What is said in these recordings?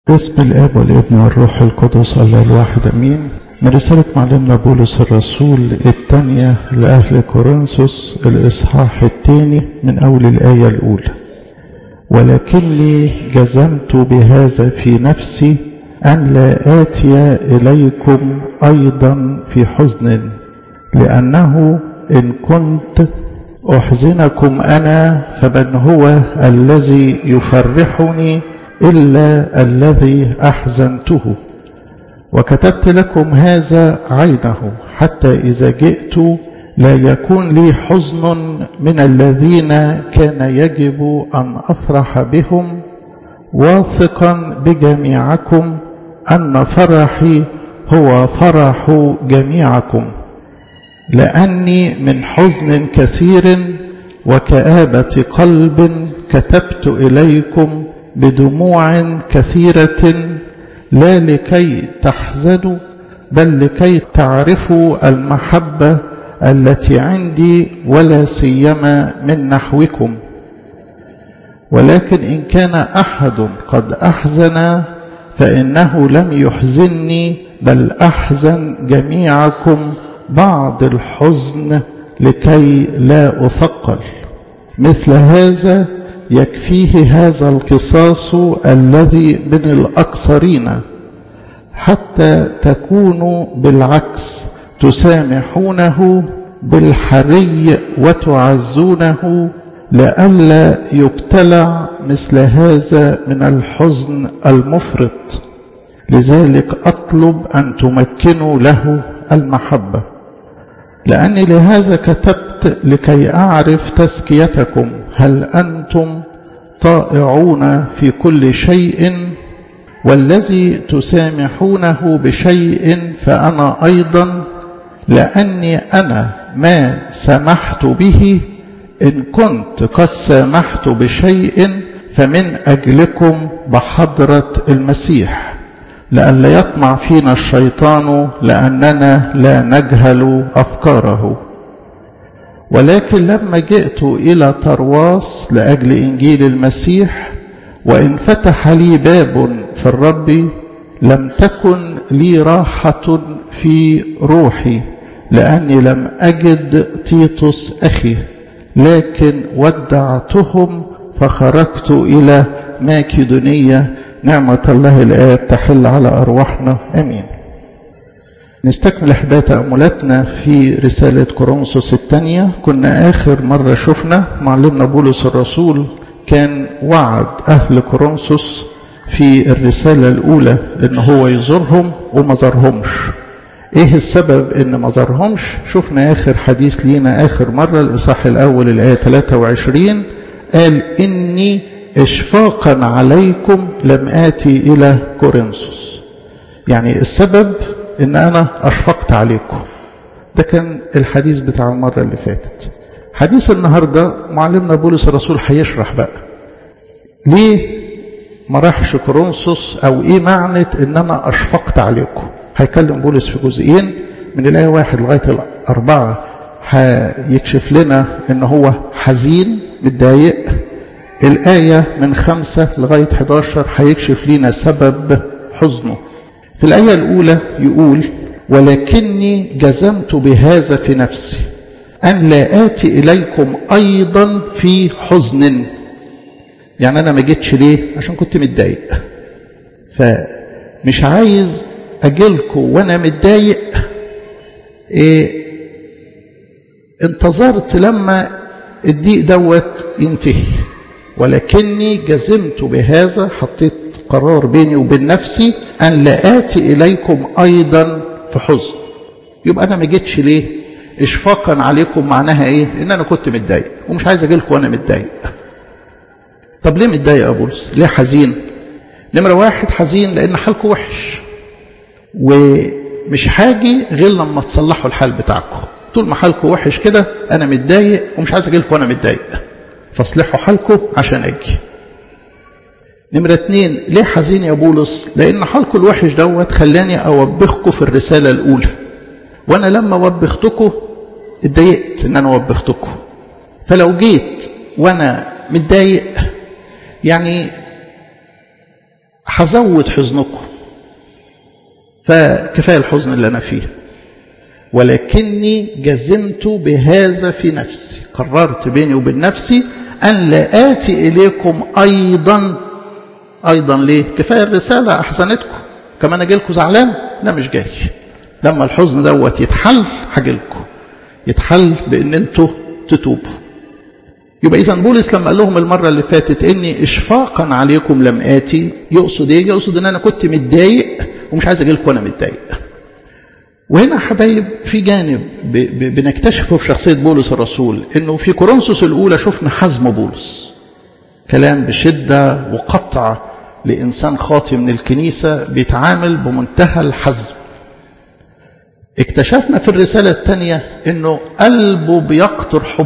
باسم الاب والابن والروح القدس الله الواحد امين من رسالة معلمنا بولس الرسول الثانية لأهل كورنثوس الإصحاح الثاني من أول الآية الأولى ولكني جزمت بهذا في نفسي أن لا آتي إليكم أيضا في حزن لأنه إن كنت أحزنكم أنا فمن هو الذي يفرحني إلا الذي أحزنته وكتبت لكم هذا عينه حتى إذا جئت لا يكون لي حزن من الذين كان يجب أن أفرح بهم واثقا بجميعكم أن فرحي هو فرح جميعكم لأني من حزن كثير وكآبة قلب كتبت إليكم بدموع كثيرة لا لكي تحزنوا بل لكي تعرفوا المحبة التي عندي ولا سيما من نحوكم ولكن إن كان أحد قد أحزن فإنه لم يحزني بل أحزن جميعكم بعض الحزن لكي لا أثقل مثل هذا يكفيه هذا القصاص الذي من الأكثرين حتى تكونوا بالعكس تسامحونه بالحري وتعزونه لئلا يبتلع مثل هذا من الحزن المفرط لذلك أطلب أن تمكنوا له المحبة لأني لهذا كتبت لكي أعرف تزكيتكم هل أنتم طائعون في كل شيء والذي تسامحونه بشيء فأنا أيضا لأني أنا ما سمحت به إن كنت قد سامحت بشيء فمن أجلكم بحضرة المسيح لئلا يطمع فينا الشيطان لأننا لا نجهل أفكاره ولكن لما جئت إلى ترواس لأجل إنجيل المسيح وإن فتح لي باب في الرب لم تكن لي راحة في روحي لأني لم أجد تيتوس أخي لكن ودعتهم فخرجت إلى ماكدونية نعمة الله الآب تحل على أرواحنا أمين نستكمل أحباء تأملاتنا في رسالة كورنثوس الثانية كنا آخر مرة شفنا معلمنا بولس الرسول كان وعد أهل كورنثوس في الرسالة الأولى إن هو يزورهم وما زارهمش إيه السبب إن ما زارهمش شفنا آخر حديث لينا آخر مرة الإصحاح الأول الآية 23 قال إني إشفاقا عليكم لم آتي إلى كورنثوس يعني السبب إن أنا أشفقت عليكم ده كان الحديث بتاع المرة اللي فاتت حديث النهاردة معلمنا بولس الرسول هيشرح بقى ليه ما راحش كورنثوس أو إيه معنى إن أنا أشفقت عليكم هيكلم بولس في جزئين من الآية واحد لغاية الأربعة هيكشف لنا إن هو حزين متضايق الآية من خمسة لغاية 11 هيكشف لنا سبب حزنه في الآية الأولى يقول ولكني جزمت بهذا في نفسي أن لا آتي إليكم أيضا في حزن يعني أنا ما جيتش ليه عشان كنت متضايق فمش عايز أجيلكم وأنا متضايق إيه انتظرت لما الضيق دوت ينتهي ولكني جزمت بهذا حطيت قرار بيني وبين نفسي أن لا آتي إليكم أيضا في حزن يبقى أنا ما جيتش ليه إشفاقا عليكم معناها إيه إن أنا كنت متضايق ومش عايز أجي لكم وأنا متضايق طب ليه متضايق يا بولس ليه حزين نمرة واحد حزين لأن حالكم وحش ومش حاجي غير لما تصلحوا الحال بتاعكم طول ما حالكم وحش كده أنا متضايق ومش عايز أجي لكم وأنا متضايق فاصلحوا حالكم عشان أجي نمرة اتنين ليه حزين يا بولس لأن حالكم الوحش دوت خلاني أوبخكم في الرسالة الأولى وأنا لما وبختكم اتضايقت إن أنا وبختكم فلو جيت وأنا متضايق يعني هزود حزنكم فكفاية الحزن اللي أنا فيه ولكني جزمت بهذا في نفسي قررت بيني وبين نفسي أن لا آتي إليكم أيضا أيضا ليه كفاية الرسالة أحزنتكم كمان أجي لكم زعلان لا مش جاي لما الحزن دوت يتحل هاجي لكم يتحل بأن انتوا تتوبوا يبقى إذا بولس لما قال لهم المرة اللي فاتت إني إشفاقا عليكم لم آتي يقصد إيه؟ يقصد إن أنا كنت متضايق ومش عايز أجي لكم وأنا متضايق. وهنا حبايب في جانب ب ب بنكتشفه في شخصية بولس الرسول إنه في كورنثوس الأولى شفنا حزم بولس. كلام بشدة وقطع لإنسان خاطي من الكنيسة بيتعامل بمنتهى الحزم. اكتشفنا في الرسالة الثانية إنه قلبه بيقطر حب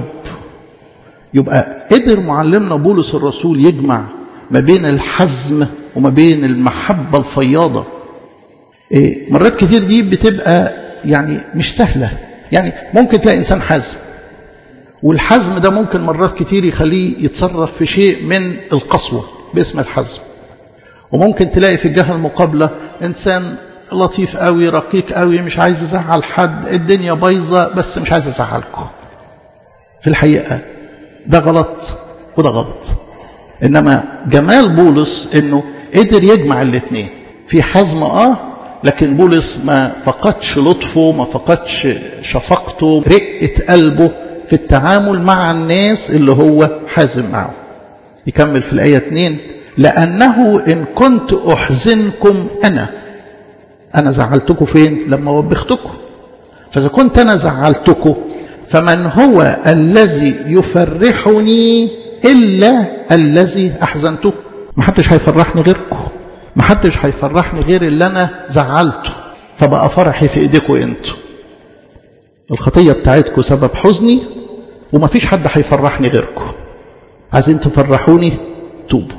يبقى قدر معلمنا بولس الرسول يجمع ما بين الحزم وما بين المحبة الفياضة إيه مرات كتير دي بتبقى يعني مش سهلة يعني ممكن تلاقي إنسان حازم والحزم ده ممكن مرات كتير يخليه يتصرف في شيء من القسوة باسم الحزم وممكن تلاقي في الجهة المقابلة إنسان لطيف قوي رقيق قوي مش عايز يزعل حد الدنيا بايظة بس مش عايز يزعلكم في الحقيقة ده غلط وده غلط إنما جمال بولس إنه قدر يجمع الاثنين في حزم آه لكن بولس ما فقدش لطفه ما فقدش شفقته رقة قلبه في التعامل مع الناس اللي هو حازم معه يكمل في الآية 2 لأنه إن كنت أحزنكم أنا أنا زعلتكم فين لما وبختكم فإذا كنت أنا زعلتكم فمن هو الذي يفرحني إلا الذي أحزنته ما حدش هيفرحني غيركم ما حدش هيفرحني غير اللي أنا زعلته فبقى فرحي في إيديكم أنتوا الخطية بتاعتكم سبب حزني وما فيش حد هيفرحني غيركم عايزين تفرحوني توبوا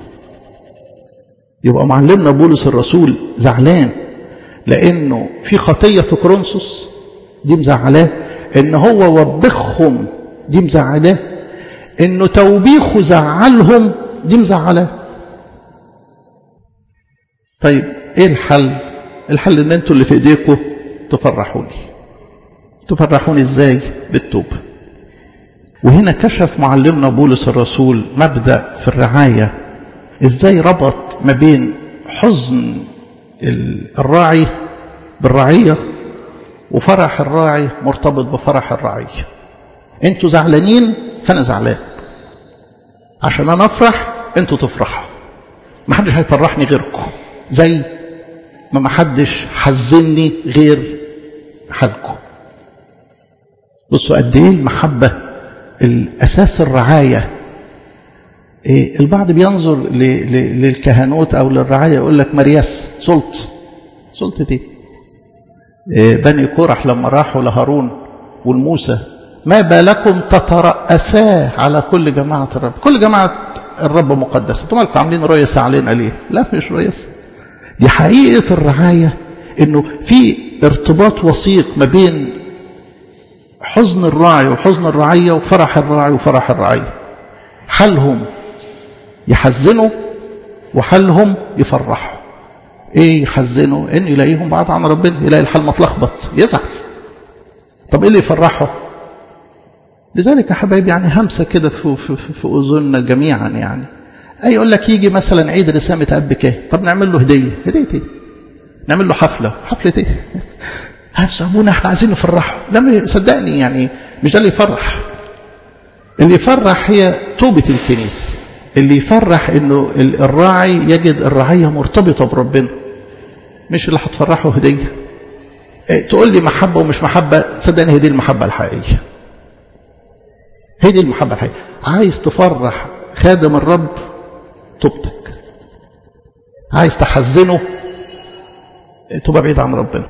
يبقى معلمنا بولس الرسول زعلان لأنه في خطية في كورنثوس دي مزعلاه ان هو وبخهم دي مزعلاه انه توبيخه زعلهم دي مزعلاه طيب ايه الحل الحل ان انتوا اللي في ايديكم تفرحوني تفرحوني ازاي بالتوبه وهنا كشف معلمنا بولس الرسول مبدا في الرعايه ازاي ربط ما بين حزن الراعي بالرعيه وفرح الراعي مرتبط بفرح الرعية انتوا زعلانين فانا زعلان عشان انا افرح انتوا تفرحوا ما حدش هيفرحني غيركم زي ما ما حدش حزني غير حالكم بصوا قد ايه المحبة الاساس الرعاية إيه البعض بينظر للكهنوت او للرعاية يقول لك مرياس سلط سلطة ايه بني كورح لما راحوا لهارون والموسى ما بالكم تترأساه على كل جماعة الرب كل جماعة الرب مقدسة انتوا مالكم عاملين رؤية علينا ليه لا مش رؤية دي حقيقة الرعاية انه في ارتباط وثيق ما بين حزن الراعي وحزن الرعية وفرح الراعي وفرح الرعية حالهم يحزنوا وحالهم يفرحوا ايه يحزنوا ان يلاقيهم بعاد عن ربنا يلاقي الحال متلخبط يزعل طب ايه اللي يفرحه لذلك يا حبايبي يعني همسه كده في, في, في, في اذننا جميعا يعني اي يقول لك يجي مثلا عيد رسامه اب كاه طب نعمل له هديه هديه ايه نعمل له حفله حفله ايه هات ابونا احنا عايزين نفرحه لا صدقني يعني مش ده اللي يفرح اللي يفرح هي توبه الكنيسه اللي يفرح انه الراعي يجد الرعيه مرتبطه بربنا مش اللي هتفرحه هديه إيه تقول لي محبه ومش محبه صدقني هي دي المحبه الحقيقيه هي دي المحبه الحقيقيه عايز تفرح خادم الرب توبتك عايز تحزنه تبقى بعيد عن ربنا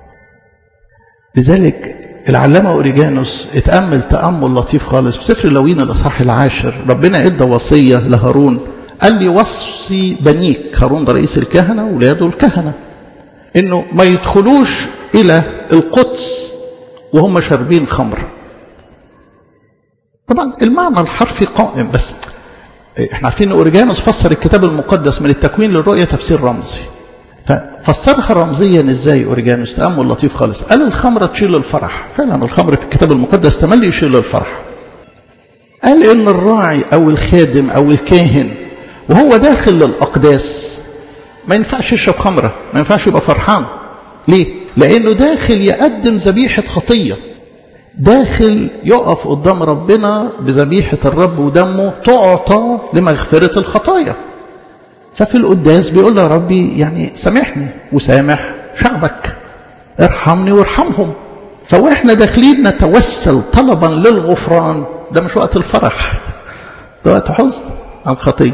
لذلك العلامة أوريجانوس اتأمل تأمل لطيف خالص في سفر لوين الأصحاح العاشر ربنا ادى وصية لهارون قال لي وصي بنيك هارون ده رئيس الكهنة ولاده الكهنة انه ما يدخلوش الى القدس وهم شاربين خمر طبعا المعنى الحرفي قائم بس احنا عارفين ان اوريجانوس فسر الكتاب المقدس من التكوين للرؤية تفسير رمزي ففسرها رمزيا ازاي اوريجانوس تامل لطيف خالص قال الخمره تشيل الفرح فعلا الخمر في الكتاب المقدس تملي يشيل الفرح قال ان الراعي او الخادم او الكاهن وهو داخل للاقداس ما ينفعش يشرب خمره ما ينفعش يبقى فرحان ليه لانه داخل يقدم ذبيحه خطيه داخل يقف قدام ربنا بذبيحه الرب ودمه تعطى لمغفره الخطايا ففي القداس بيقول له يا ربي يعني سامحني وسامح شعبك ارحمني وارحمهم فواحنا داخلين نتوسل طلبا للغفران ده مش وقت الفرح ده وقت حزن على الخطيه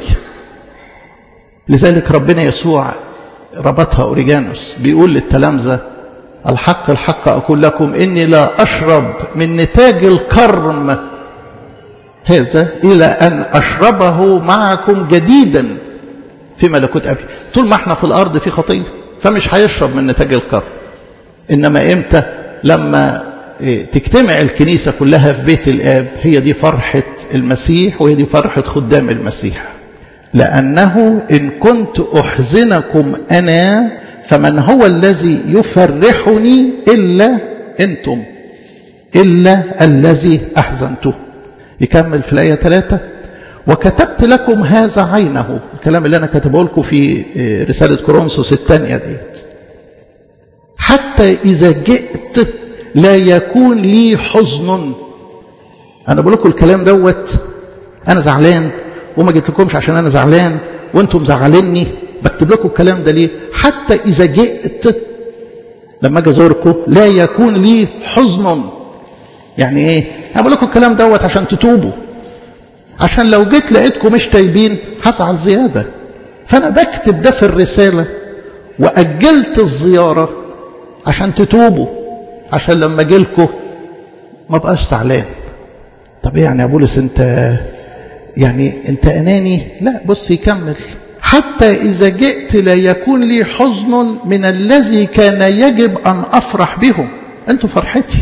لذلك ربنا يسوع ربطها اوريجانوس بيقول للتلامذه الحق الحق اقول لكم اني لا اشرب من نتاج الكرم هذا الى ان اشربه معكم جديدا في ملكوت أبي طول ما احنا في الأرض في خطية فمش هيشرب من نتاج الكرم إنما إمتى لما تجتمع الكنيسة كلها في بيت الآب هي دي فرحة المسيح وهي دي فرحة خدام المسيح لأنه إن كنت أحزنكم أنا فمن هو الذي يفرحني إلا أنتم إلا الذي أحزنته يكمل في الآية ثلاثة وكتبت لكم هذا عينه الكلام اللي أنا كتبه لكم في رسالة كورنثوس الثانية ديت حتى إذا جئت لا يكون لي حزن أنا بقول لكم الكلام دوت أنا زعلان وما جيت لكمش عشان أنا زعلان وأنتم مزعليني بكتب لكم الكلام ده ليه حتى إذا جئت لما أجي أزوركم لا يكون لي حزن يعني إيه أنا بقول لكم الكلام دوت عشان تتوبوا عشان لو جيت لقيتكم مش تايبين هزعل زيادة فأنا بكتب ده في الرسالة وأجلت الزيارة عشان تتوبوا عشان لما أجيلكم ما بقاش زعلان طب يعني يا بولس أنت يعني أنت أناني لا بص يكمل حتى إذا جئت لا يكون لي حزن من الذي كان يجب أن أفرح بهم أنتوا فرحتي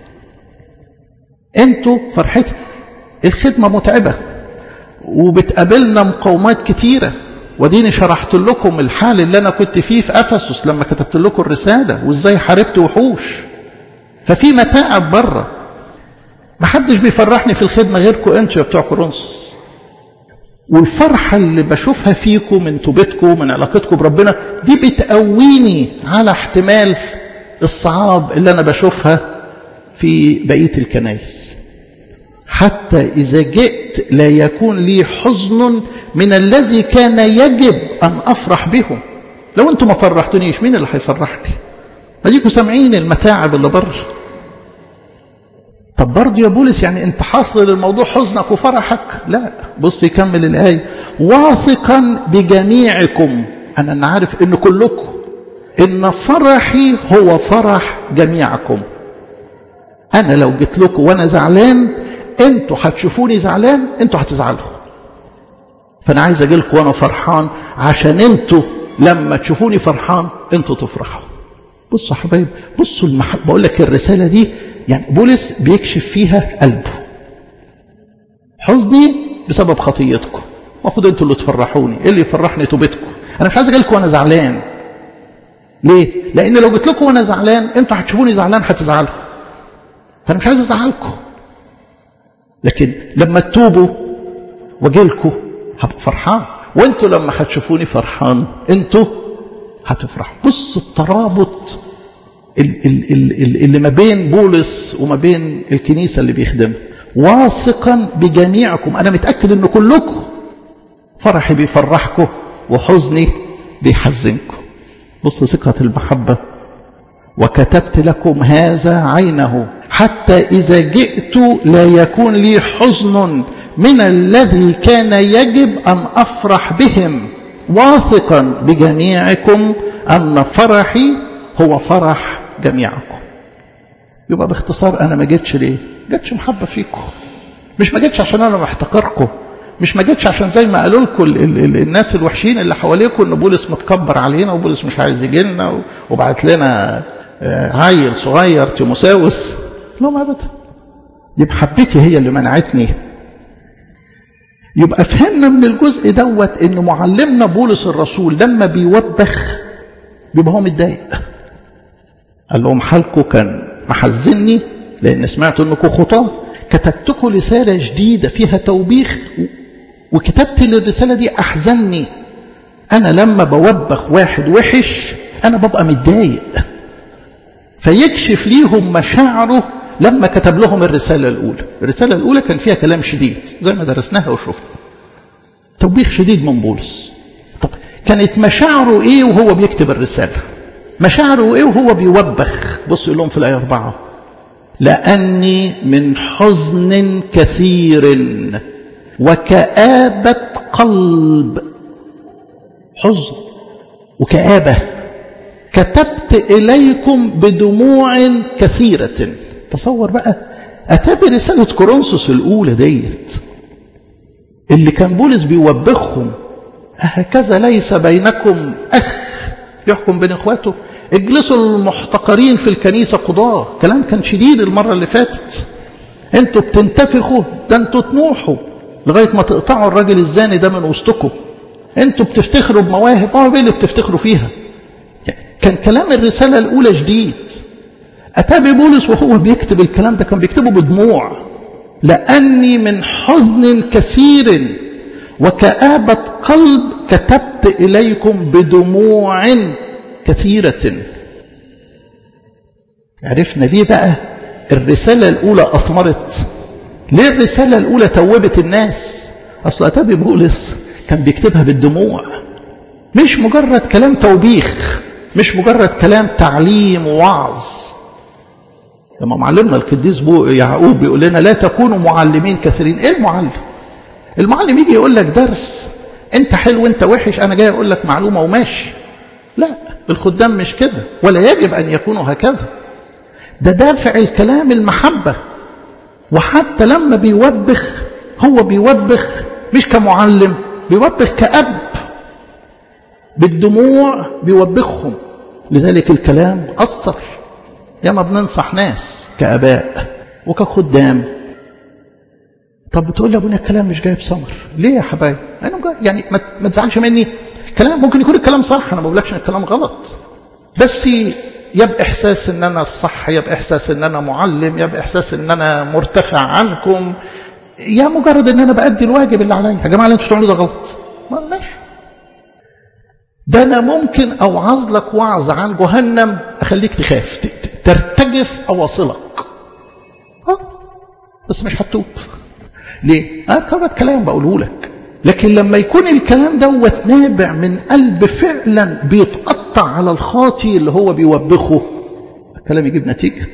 أنتوا فرحتي الخدمة متعبة وبتقابلنا مقاومات كتيرة وديني شرحت لكم الحال اللي أنا كنت فيه في أفسس لما كتبت لكم الرسالة وإزاي حاربت وحوش ففي متاعب بره محدش بيفرحني في الخدمة غيركم أنتوا يا بتوع كورنثوس والفرحة اللي بشوفها فيكم من توبتكم من علاقتكم بربنا دي بتقويني على احتمال الصعاب اللي أنا بشوفها في بقية الكنائس حتى إذا جئت لا يكون لي حزن من الذي كان يجب أن أفرح بهم لو أنتم ما فرحتنيش مين اللي هيفرحني أديكم سامعين المتاعب اللي بره طب برضه يا بولس يعني انت حاصل الموضوع حزنك وفرحك لا بص يكمل الآية واثقا بجميعكم أنا أنا عارف إن كلكم إن فرحي هو فرح جميعكم أنا لو جيت لكم وأنا زعلان انتوا هتشوفوني زعلان انتوا هتزعلوا فانا عايز اجي لكم وانا فرحان عشان انتوا لما تشوفوني فرحان انتوا تفرحوا بصوا يا حبايب بصوا المحبه بقول لك الرساله دي يعني بولس بيكشف فيها قلبه حزني بسبب خطيتكم المفروض انتوا اللي تفرحوني ايه اللي يفرحني توبتكم انا مش عايز اجي لكم وانا زعلان ليه لان لو جيت لكم وانا زعلان انتوا هتشوفوني زعلان هتزعلوا فانا مش عايز ازعلكم لكن لما تتوبوا واجيلكوا هبقى فرحان وانتوا لما هتشوفوني فرحان انتوا هتفرحوا بص الترابط اللي ما بين بولس وما بين الكنيسة اللي بيخدمها واثقا بجميعكم أنا متأكد أن كلكم فرحي بيفرحكم وحزني بيحزنكم بص ثقة المحبة وكتبت لكم هذا عينه حتى إذا جئت لا يكون لي حزن من الذي كان يجب أن أفرح بهم واثقا بجميعكم أن فرحي هو فرح جميعكم يبقى باختصار أنا ما جيتش ليه جيتش محبة فيكم مش ما جيتش عشان أنا محتقركم مش ما جيتش عشان زي ما قالوا لكم الناس الوحشين اللي حواليكم ان بولس متكبر علينا وبولس مش عايز يجي لنا وبعت لنا عيل صغير تيموساوس لا ما ابدا دي محبتي هي اللي منعتني يبقى فهمنا من الجزء دوت ان معلمنا بولس الرسول لما بيوبخ بيبقى هو متضايق قال لهم حالكم كان محزني لان سمعت انكم خطاه كتبتكم رساله جديده فيها توبيخ وكتبت الرساله دي احزني انا لما بوبخ واحد وحش انا ببقى متضايق فيكشف ليهم مشاعره لما كتب لهم الرسالة الأولى الرسالة الأولى كان فيها كلام شديد زي ما درسناها وشفنا توبيخ شديد من بولس طب كانت مشاعره إيه وهو بيكتب الرسالة مشاعره إيه وهو بيوبخ بص يقول لهم في الآية أربعة لأني من حزن كثير وكآبة قلب حزن وكآبة كتبت إليكم بدموع كثيرة تصور بقى أتابي رسالة كورنثوس الأولى ديت اللي كان بولس بيوبخهم أهكذا ليس بينكم أخ يحكم بين إخواته اجلسوا المحتقرين في الكنيسة قضاة كلام كان شديد المرة اللي فاتت انتوا بتنتفخوا ده انتوا تنوحوا لغاية ما تقطعوا الراجل الزاني ده من وسطكم انتوا بتفتخروا بمواهب اه ايه اللي بتفتخروا فيها كان كلام الرسالة الأولى جديد أتى ببولس وهو بيكتب الكلام ده كان بيكتبه بدموع لأني من حزن كثير وكآبة قلب كتبت إليكم بدموع كثيرة عرفنا ليه بقى الرسالة الأولى أثمرت ليه الرسالة الأولى توبت الناس أصل أتى بولس كان بيكتبها بالدموع مش مجرد كلام توبيخ مش مجرد كلام تعليم ووعظ لما معلمنا القديس بو يعقوب بيقول لنا لا تكونوا معلمين كثيرين ايه المعلم المعلم يجي يقول لك درس انت حلو انت وحش انا جاي اقول لك معلومه وماشي لا الخدام مش كده ولا يجب ان يكونوا هكذا ده دافع الكلام المحبه وحتى لما بيوبخ هو بيوبخ مش كمعلم بيوبخ كأب بالدموع بيوبخهم لذلك الكلام أثر ياما بننصح ناس كأباء وكخدام طب بتقول لي ابونا الكلام مش جايب ثمر ليه يا حبايبي انا يعني ما تزعلش مني كلام ممكن يكون الكلام صح انا ما بقولكش ان الكلام غلط بس يا باحساس ان انا الصح يا باحساس ان انا معلم يا باحساس ان انا مرتفع عنكم يا مجرد ان انا بادي الواجب اللي عليا يا جماعه اللي انتوا بتعملوه ده غلط ماشي ده انا ممكن اوعظ لك وعظ عن جهنم اخليك تخاف ترتجف اواصلك ها بس مش هتوب ليه انا كررت كلام بقوله لك لكن لما يكون الكلام دوت نابع من قلب فعلا بيتقطع على الخاطي اللي هو بيوبخه الكلام يجيب نتيجه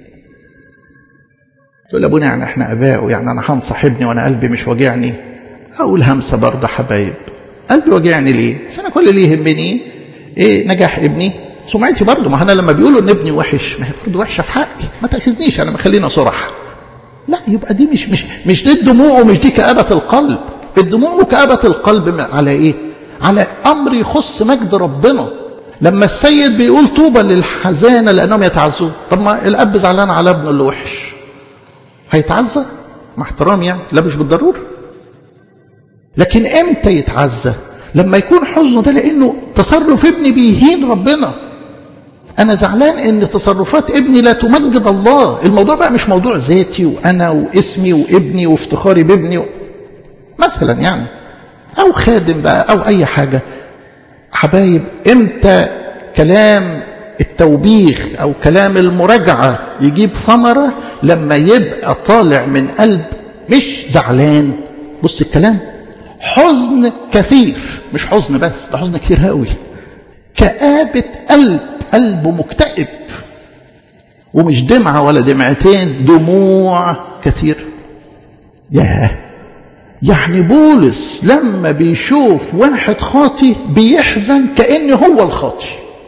تقول يا ابونا يعني احنا اباء يعني انا هنصح ابني وانا قلبي مش واجعني اقول همسه برضه حبايب قلبي واجعني ليه؟ عشان انا كل اللي يهمني ايه نجاح ابني سمعتي برضه ما انا لما بيقولوا ان ابني وحش ما هي برضه وحشه في حقي ما تاخذنيش انا خلينا صرح لا يبقى دي مش مش مش دي الدموع ومش دي كآبة القلب الدموع وكآبة القلب على ايه؟ على امر يخص مجد ربنا لما السيد بيقول طوبى للحزانه لانهم يتعزون طب ما الاب زعلان على ابنه اللي وحش هيتعزى مع احترام يعني لا مش بالضروره لكن امتى يتعزى لما يكون حزنه ده لانه تصرف ابني بيهين ربنا انا زعلان ان تصرفات ابني لا تمجد الله الموضوع بقى مش موضوع ذاتي وانا واسمي وابني وافتخاري بابني و... مثلا يعني او خادم بقى او اي حاجه حبايب امتى كلام التوبيخ او كلام المراجعه يجيب ثمره لما يبقى طالع من قلب مش زعلان بص الكلام حزن كثير مش حزن بس ده حزن كثير قوي كآبة قلب قلبه مكتئب ومش دمعة ولا دمعتين دموع كثير ياه يعني بولس لما بيشوف واحد خاطي بيحزن كأن هو الخاطي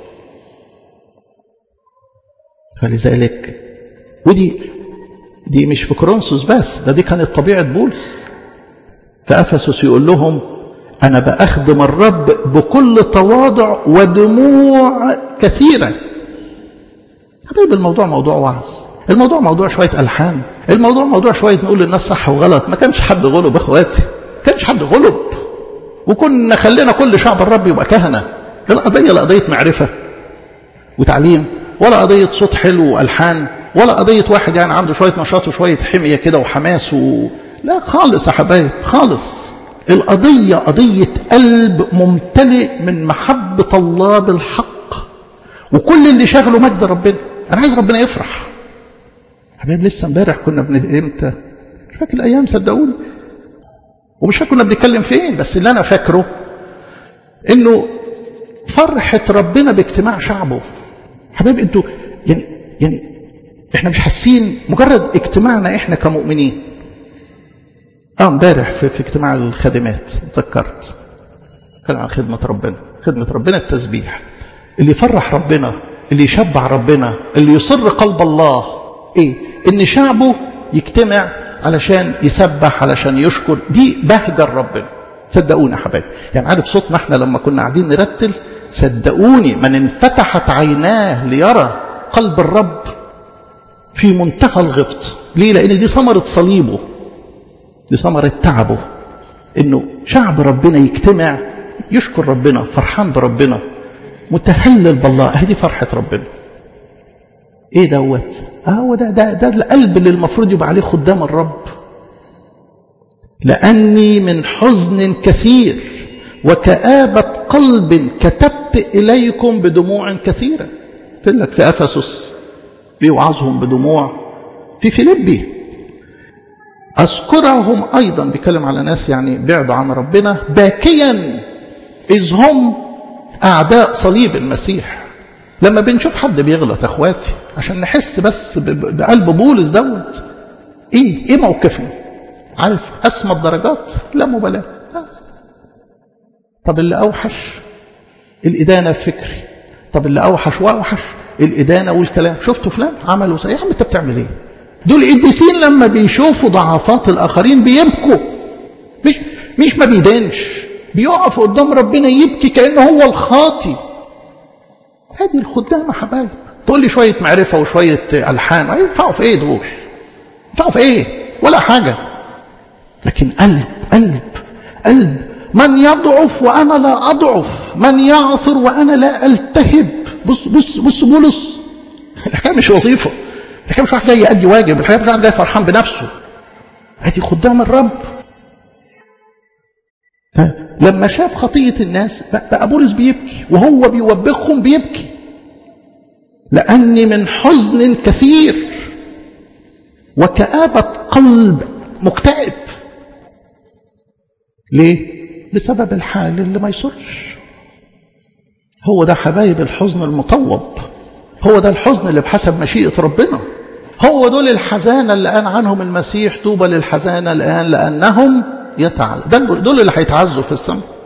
فلذلك ودي دي مش في كورنثوس بس ده دي كانت طبيعة بولس فأفسس يقول لهم أنا بأخدم الرب بكل تواضع ودموع كثيرة حبيب الموضوع موضوع وعظ الموضوع موضوع شوية ألحان الموضوع موضوع شوية نقول للناس صح وغلط ما كانش حد غلب اخواتي كانش حد غلب وكنا خلينا كل شعب الرب يبقى كهنة القضية لا قضية معرفة وتعليم ولا قضية صوت حلو وألحان ولا قضية واحد يعني عنده شوية نشاط وشوية حمية كده وحماس و... لا خالص يا حبايب خالص القضية قضية قلب ممتلئ من محبة الله بالحق وكل اللي شغله مجد ربنا أنا عايز ربنا يفرح حبايب لسه امبارح كنا بن امتى مش فاكر الأيام صدقوني ومش فاكر كنا بنتكلم فين بس اللي أنا فاكره إنه فرحة ربنا باجتماع شعبه حبايب انتوا يعني يعني احنا مش حاسين مجرد اجتماعنا احنا كمؤمنين اه امبارح في, في اجتماع الخادمات اتذكرت كان عن خدمة ربنا خدمة ربنا التسبيح اللي يفرح ربنا اللي يشبع ربنا اللي يصر قلب الله ايه ان شعبه يجتمع علشان يسبح علشان يشكر دي بهجة ربنا صدقونا حبايبي يعني عارف صوتنا احنا لما كنا قاعدين نرتل صدقوني من انفتحت عيناه ليرى قلب الرب في منتهى الغبط ليه لان دي ثمرة صليبه دي ثمرة تعبه انه شعب ربنا يجتمع يشكر ربنا فرحان بربنا متهلل بالله هذه فرحة ربنا ايه دوت هو ده ده ده القلب اللي المفروض يبقى عليه خدام الرب لاني من حزن كثير وكآبة قلب كتبت إليكم بدموع كثيرة قلت لك في أفسس بيوعظهم بدموع في فيليبي أذكرهم أيضا بيتكلم على ناس يعني بعدوا عن ربنا باكيا إذ هم أعداء صليب المسيح لما بنشوف حد بيغلط أخواتي عشان نحس بس بقلب بولس دوت إيه إيه موقفنا عارف أسمى الدرجات لا مبالاة طب اللي أوحش الإدانة فكري طب اللي أوحش وأوحش الإدانة والكلام شفتوا فلان عملوا يا عم أنت بتعمل إيه دول قديسين لما بيشوفوا ضعفات الآخرين بيبكوا مش مش ما بيدانش بيقف قدام ربنا يبكي كأنه هو الخاطي هذه الخدامة حبايب تقول لي شوية معرفة وشوية ألحان ينفعوا في إيه دول ينفعوا في إيه ولا حاجة لكن قلب قلب قلب من يضعف وأنا لا أضعف من يعثر وأنا لا ألتهب بص بص بص بولس الحكاية مش وظيفة الحكاية مش واحد جاي يأدي واجب الحكاية مش واحد جاي فرحان بنفسه هذه خدام الرب لما شاف خطية الناس بقى بولس بيبكي وهو بيوبخهم بيبكي لأني من حزن كثير وكآبة قلب مكتئب ليه؟ بسبب الحال اللي ما يسرش هو ده حبايب الحزن المطوب هو ده الحزن اللي بحسب مشيئة ربنا هو دول الحزانة اللي قال عنهم المسيح طوبى للحزانة الآن لأنهم يتعز دول اللي هيتعزوا في السماء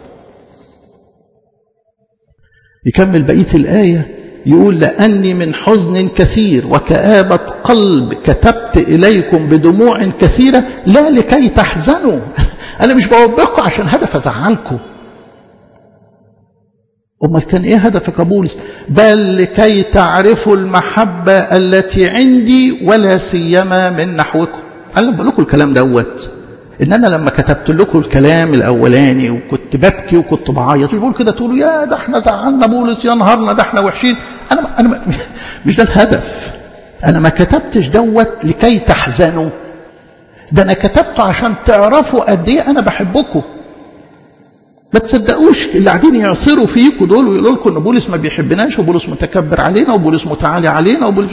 يكمل بقية الآية يقول لأني من حزن كثير وكآبة قلب كتبت إليكم بدموع كثيرة لا لكي تحزنوا أنا مش بوبخكم عشان هدف أزعلكم أمال كان إيه هدفك يا بولس بل لكي تعرفوا المحبة التي عندي ولا سيما من نحوكم أنا بقول لكم الكلام دوت إن أنا لما كتبت لكم الكلام الأولاني وكنت ببكي وكنت بعيط بقول كده تقولوا يا ده احنا زعلنا بولس يا نهارنا ده احنا وحشين أنا أنا مش ده الهدف أنا ما كتبتش دوت لكي تحزنوا ده أنا كتبته عشان تعرفوا قد إيه أنا بحبكم ما تصدقوش اللي قاعدين يعصروا فيكم دول ويقولوا لكم ان بولس ما بيحبناش وبولس متكبر علينا وبولس متعالي علينا وبولس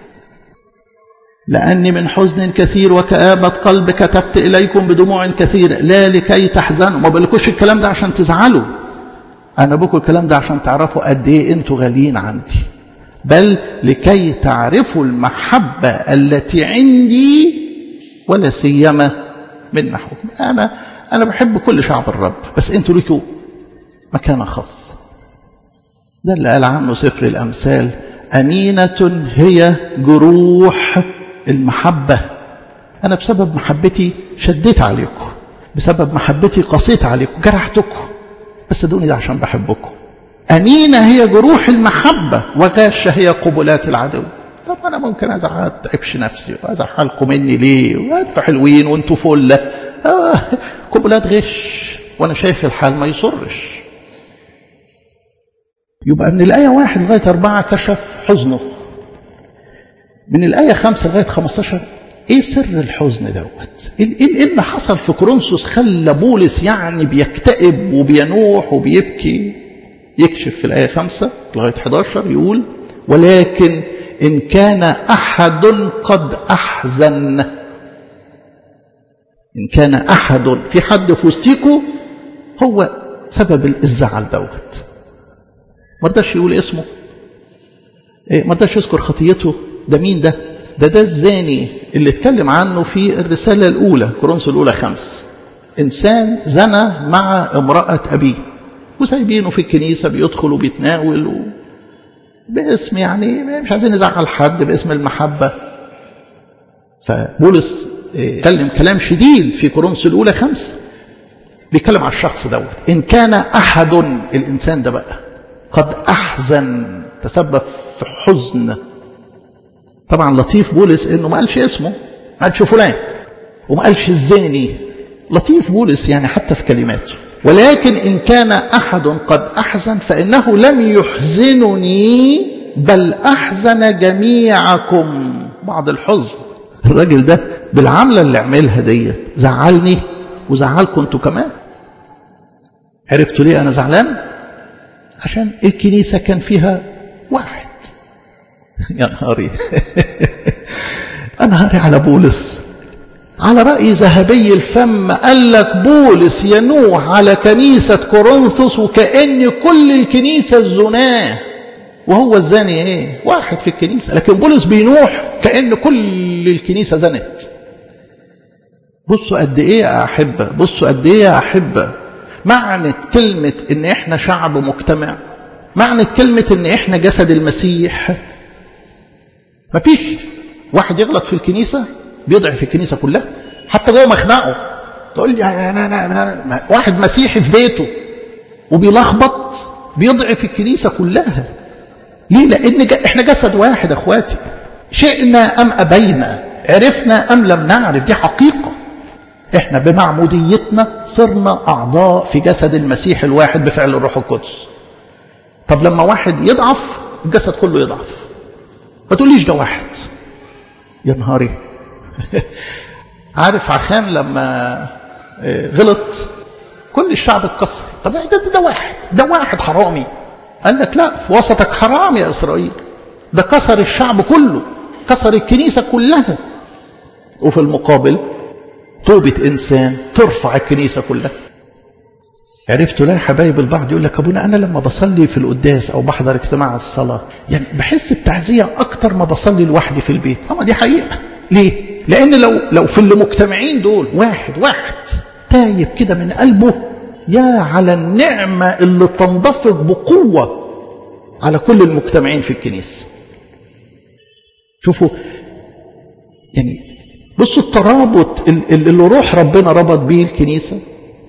لأني من حزن كثير وكآبة قلب كتبت إليكم بدموع كثيرة لا لكي تحزنوا ما بقولكوش الكلام ده عشان تزعلوا أنا بقول الكلام ده عشان تعرفوا قد إيه أنتوا غاليين عندي بل لكي تعرفوا المحبة التي عندي ولا سيما من نحوكم أنا أنا بحب كل شعب الرب بس أنتوا لكم مكانة خاصة ده اللي قال عنه سفر الأمثال أمينة هي جروح المحبة أنا بسبب محبتي شديت عليكم بسبب محبتي قصيت عليكم جرحتكم بس دوني ده عشان بحبكم أمينة هي جروح المحبة وغاشة هي قبلات العدو طب أنا ممكن أزعل تعبش نفسي وأزعلكم مني ليه وأنتوا حلوين وأنتوا فلة آه قبلات غش وانا شايف الحال ما يصرش يبقى من الآية واحد لغاية أربعة كشف حزنه من الآية خمسة لغاية خمستاشر ايه سر الحزن دوت ايه إيه اللي حصل في كورنثوس خلى بولس يعني بيكتئب وبينوح وبيبكي يكشف في الآية خمسة لغاية 11 يقول ولكن إن كان أحد قد أحزن إن كان أحد في حد في وسطيكوا هو سبب الزعل دوت ما رضاش يقول اسمه إيه ما رضاش يذكر خطيته ده مين ده ده ده الزاني اللي اتكلم عنه في الرسالة الأولى كورنثوس الأولى خمس إنسان زنى مع امرأة أبيه وسايبينه في الكنيسة بيدخل وبيتناول و... باسم يعني مش عايزين نزعل حد باسم المحبة فبولس اتكلم كلام شديد في كورنثوس الأولى خمسة بيتكلم على الشخص دوت إن كان أحد الإنسان ده بقى قد أحزن تسبب في حزن طبعا لطيف بولس إنه ما قالش اسمه ما قالش فلان وما قالش الزاني لطيف بولس يعني حتى في كلماته ولكن إن كان أحد قد أحزن فإنه لم يحزنني بل أحزن جميعكم بعض الحزن الراجل ده بالعملة اللي عملها ديت زعلني وزعلكم انتوا كمان عرفتوا ليه أنا زعلان عشان الكنيسة كان فيها واحد يا نهاري أنا هاري على بولس على رأي ذهبي الفم قال لك بولس ينوح على كنيسة كورنثوس وكأن كل الكنيسة الزناه وهو الزاني ايه واحد في الكنيسة لكن بولس بينوح كأن كل الكنيسة زنت بصوا قد ايه يا أحبة بصوا قد ايه يا أحبة معنى كلمة ان احنا شعب مجتمع معنى كلمة ان احنا جسد المسيح مفيش واحد يغلط في الكنيسة بيضعف الكنيسة كلها حتى جوه مخنقه تقول لي أنا أنا أنا واحد مسيحي في بيته وبيلخبط بيضعف الكنيسة كلها ليه لأن احنا جسد واحد أخواتي شئنا أم أبينا عرفنا أم لم نعرف دي حقيقة احنا بمعموديتنا صرنا أعضاء في جسد المسيح الواحد بفعل الروح القدس طب لما واحد يضعف الجسد كله يضعف ما تقوليش ده واحد يا نهاري عارف عخان لما غلط كل الشعب اتكسر طب ده, ده, ده واحد ده واحد حرامي قال لك لا في وسطك حرام يا إسرائيل ده كسر الشعب كله كسر الكنيسة كلها وفي المقابل توبة إنسان ترفع الكنيسة كلها عرفتوا لا يا حبايب البعض يقول لك أبونا أنا لما بصلي في القداس أو بحضر اجتماع الصلاة يعني بحس بتعزية أكتر ما بصلي لوحدي في البيت أما دي حقيقة ليه؟ لأن لو لو في اللي مجتمعين دول واحد واحد تايب كده من قلبه يا على النعمة اللي تنضفق بقوة على كل المجتمعين في الكنيسة شوفوا يعني بصوا الترابط اللي روح ربنا ربط بيه الكنيسة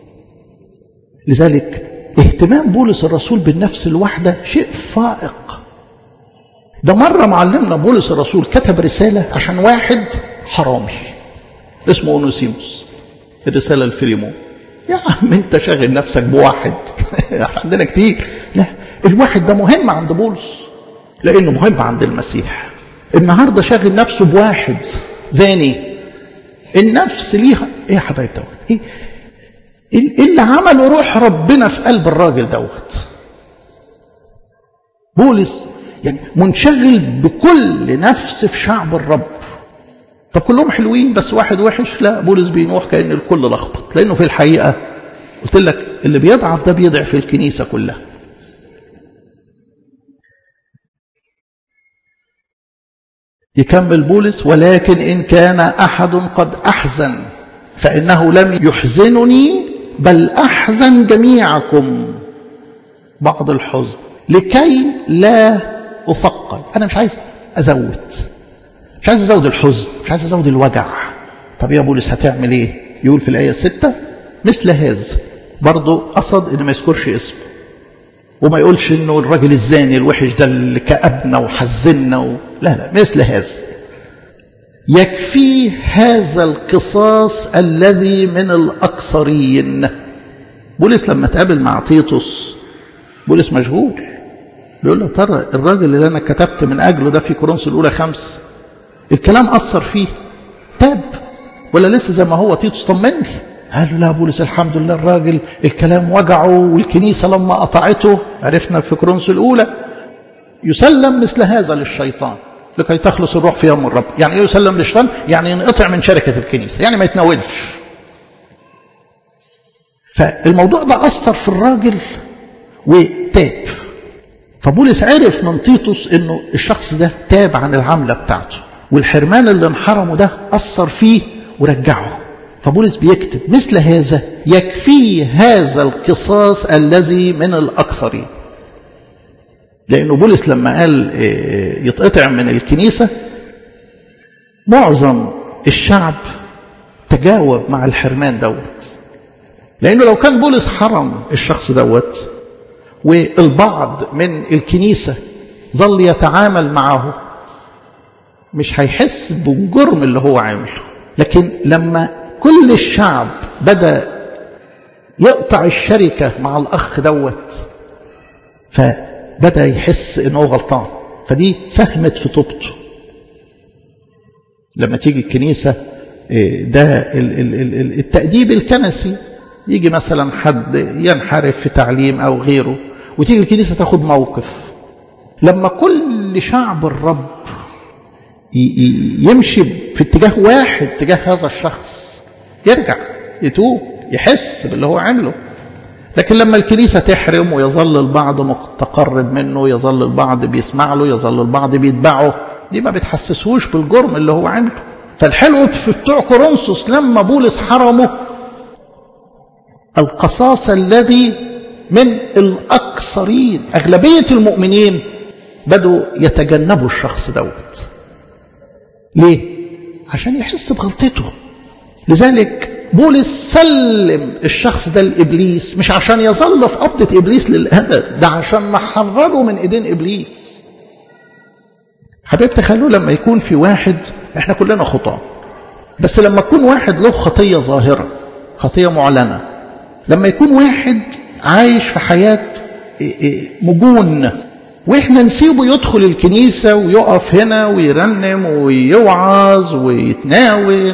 لذلك اهتمام بولس الرسول بالنفس الواحدة شيء فائق ده مرة معلمنا بولس الرسول كتب رسالة عشان واحد حرامي اسمه أونوسيموس الرسالة الفيليمون يا عم انت شاغل نفسك بواحد عندنا كتير لا الواحد ده مهم عند بولس لانه مهم عند المسيح النهارده شاغل نفسه بواحد زاني النفس ليها ايه يا حبايب دوت ايه اللي عمله روح ربنا في قلب الراجل دوت بولس يعني منشغل بكل نفس في شعب الرب طب كلهم حلوين بس واحد وحش لا بولس بينوح كأن الكل لخبط لأنه في الحقيقة قلت لك اللي بيضعف ده بيضعف الكنيسة كلها يكمل بولس ولكن إن كان أحد قد أحزن فإنه لم يحزنني بل أحزن جميعكم بعض الحزن لكي لا أثقل أنا مش عايز أزود مش عايز أزود الحزن مش عايز أزود الوجع طب يا بولس هتعمل إيه يقول في الآية الستة مثل هذا برضه قصد إن ما يذكرش اسمه وما يقولش إنه الراجل الزاني الوحش ده اللي كأبنا وحزنا و... لا لا مثل هذا يكفي هذا القصاص الذي من الأكثرين بولس لما تقابل مع تيتوس بولس مشغول بيقول له ترى الراجل اللي أنا كتبت من أجله ده في كورنثوس الأولى خمس الكلام أثر فيه تاب ولا لسه زي ما هو تيتوس طمني قال له لا بولس الحمد لله الراجل الكلام وجعه والكنيسة لما قطعته عرفنا في كورنثوس الأولى يسلم مثل هذا للشيطان لكي تخلص الروح في يوم الرب يعني ايه يسلم للشيطان يعني ينقطع من شركة الكنيسة يعني ما يتناولش فالموضوع ده أثر في الراجل وتاب فبولس عرف من تيتوس انه الشخص ده تاب عن العملة بتاعته والحرمان اللي انحرمه ده أثر فيه ورجعه فبولس بيكتب مثل هذا يكفي هذا القصاص الذي من الأكثرين لأنه بولس لما قال يتقطع من الكنيسة معظم الشعب تجاوب مع الحرمان دوت لأنه لو كان بولس حرم الشخص دوت والبعض من الكنيسة ظل يتعامل معه مش هيحس بالجرم اللي هو عامله لكن لما كل الشعب بدأ يقطع الشركة مع الأخ دوت فبدأ يحس إنه غلطان فدي ساهمت في توبته لما تيجي الكنيسة ده التأديب الكنسي يجي مثلا حد ينحرف في تعليم أو غيره وتيجي الكنيسة تاخد موقف لما كل شعب الرب يمشي في اتجاه واحد اتجاه هذا الشخص يرجع يتوب يحس باللي هو عمله لكن لما الكنيسة تحرم ويظل البعض متقرب منه يظل البعض بيسمع له يظل البعض بيتبعه دي ما بتحسسوش بالجرم اللي هو عمله فالحلو في بتوع كورنثوس لما بولس حرمه القصاص الذي من الأكثرين أغلبية المؤمنين بدوا يتجنبوا الشخص دوت ليه؟ عشان يحس بغلطته لذلك بولس سلم الشخص ده لإبليس مش عشان يظل في قبضة إبليس للأبد ده عشان نحرره من إيدين إبليس حبيب تخيلوا لما يكون في واحد احنا كلنا خطاة بس لما يكون واحد له خطية ظاهرة خطية معلنة لما يكون واحد عايش في حياة مجون واحنا نسيبه يدخل الكنيسة ويقف هنا ويرنم ويوعظ ويتناول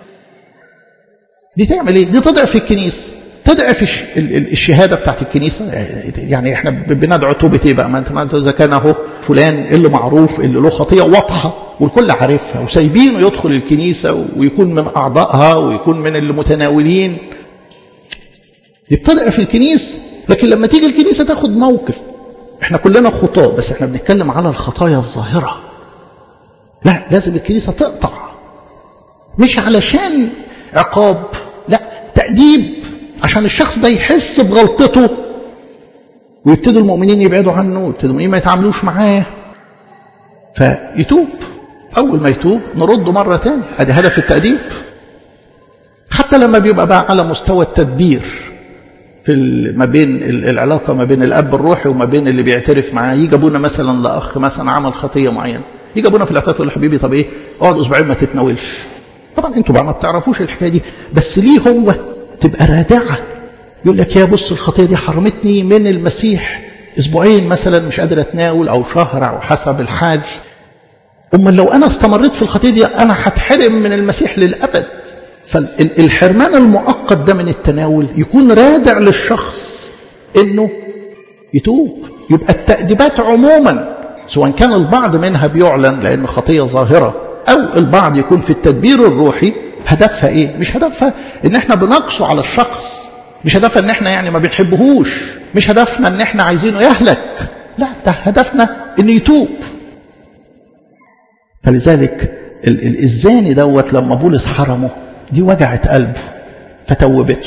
دي تعمل ايه دي تضعف الكنيسة تضعف الشهادة بتاعت الكنيسة يعني احنا بندعو توبة ايه بقى ما انت ما انت اذا كان اهو فلان اللي معروف اللي له خطية واضحة والكل عارفها وسايبينه يدخل الكنيسة ويكون من اعضائها ويكون من المتناولين دي بتضعف الكنيسة لكن لما تيجي الكنيسة تاخد موقف احنا كلنا خطاة بس احنا بنتكلم على الخطايا الظاهرة لا لازم الكنيسة تقطع مش علشان عقاب لا تأديب عشان الشخص ده يحس بغلطته ويبتدوا المؤمنين يبعدوا عنه ويبتدوا المؤمنين ما يتعاملوش معاه فيتوب أول ما يتوب نرده مرة تاني ادي هدف التأديب حتى لما بيبقى بقى على مستوى التدبير في ما بين العلاقة ما بين الأب الروحي وما بين اللي بيعترف معاه يجي أبونا مثلا لأخ مثلا عمل خطية معينة يجي أبونا في الاعتراف يقول حبيبي طب إيه اقعد أسبوعين ما تتناولش طبعا أنتوا بقى ما بتعرفوش الحكاية دي بس ليه هو تبقى رادعة يقول لك يا بص الخطية دي حرمتني من المسيح أسبوعين مثلا مش قادر أتناول أو شهر أو حسب الحاج أما لو أنا استمريت في الخطية دي أنا هتحرم من المسيح للأبد فالحرمان المؤقت ده من التناول يكون رادع للشخص انه يتوب يبقى التأديبات عموما سواء كان البعض منها بيعلن لأنه خطية ظاهرة أو البعض يكون في التدبير الروحي هدفها إيه؟ مش هدفها إن إحنا بنقصه على الشخص مش هدفها إن إحنا يعني ما بنحبهوش مش هدفنا إن إحنا عايزينه يهلك لا ده هدفنا إنه يتوب فلذلك الزاني دوت لما بولس حرمه دي وجعت قلبه فتوبته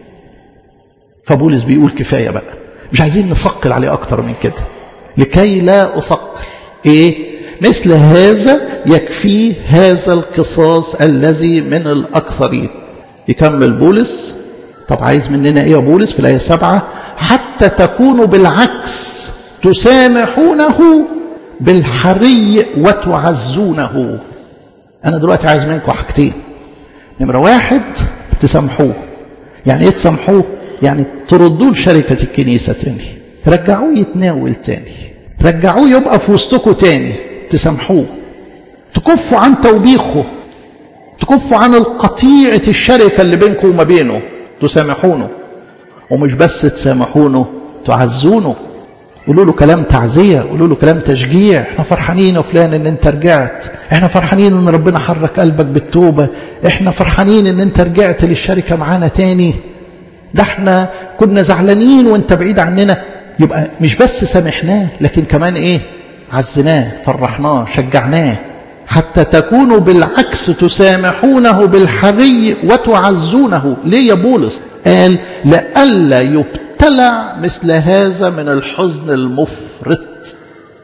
فبولس بيقول كفاية بقى مش عايزين نثقل عليه أكتر من كده لكي لا أثقل إيه مثل هذا يكفي هذا القصاص الذي من الأكثرين يكمل بولس طب عايز مننا إيه يا بولس في الآية سبعة حتى تكونوا بالعكس تسامحونه بالحري وتعزونه أنا دلوقتي عايز منكم حاجتين نمرة واحد تسامحوه يعني إيه تسامحوه؟ يعني تردوه لشركة الكنيسة تاني رجعوه يتناول تاني رجعوه يبقى في وسطكم تاني تسامحوه تكفوا عن توبيخه تكفوا عن القطيعة الشركة اللي بينكم وما بينه تسامحونه ومش بس تسامحونه تعزونه قولوا له كلام تعزية قولوا له كلام تشجيع احنا فرحانين يا فلان ان انت رجعت احنا فرحانين ان ربنا حرك قلبك بالتوبة احنا فرحانين ان انت رجعت للشركة معانا تاني ده احنا كنا زعلانين وانت بعيد عننا يبقى مش بس سامحناه لكن كمان ايه عزناه فرحناه شجعناه حتى تكونوا بالعكس تسامحونه بالحري وتعزونه ليه يا بولس قال لئلا يبتلع مثل هذا من الحزن المفرط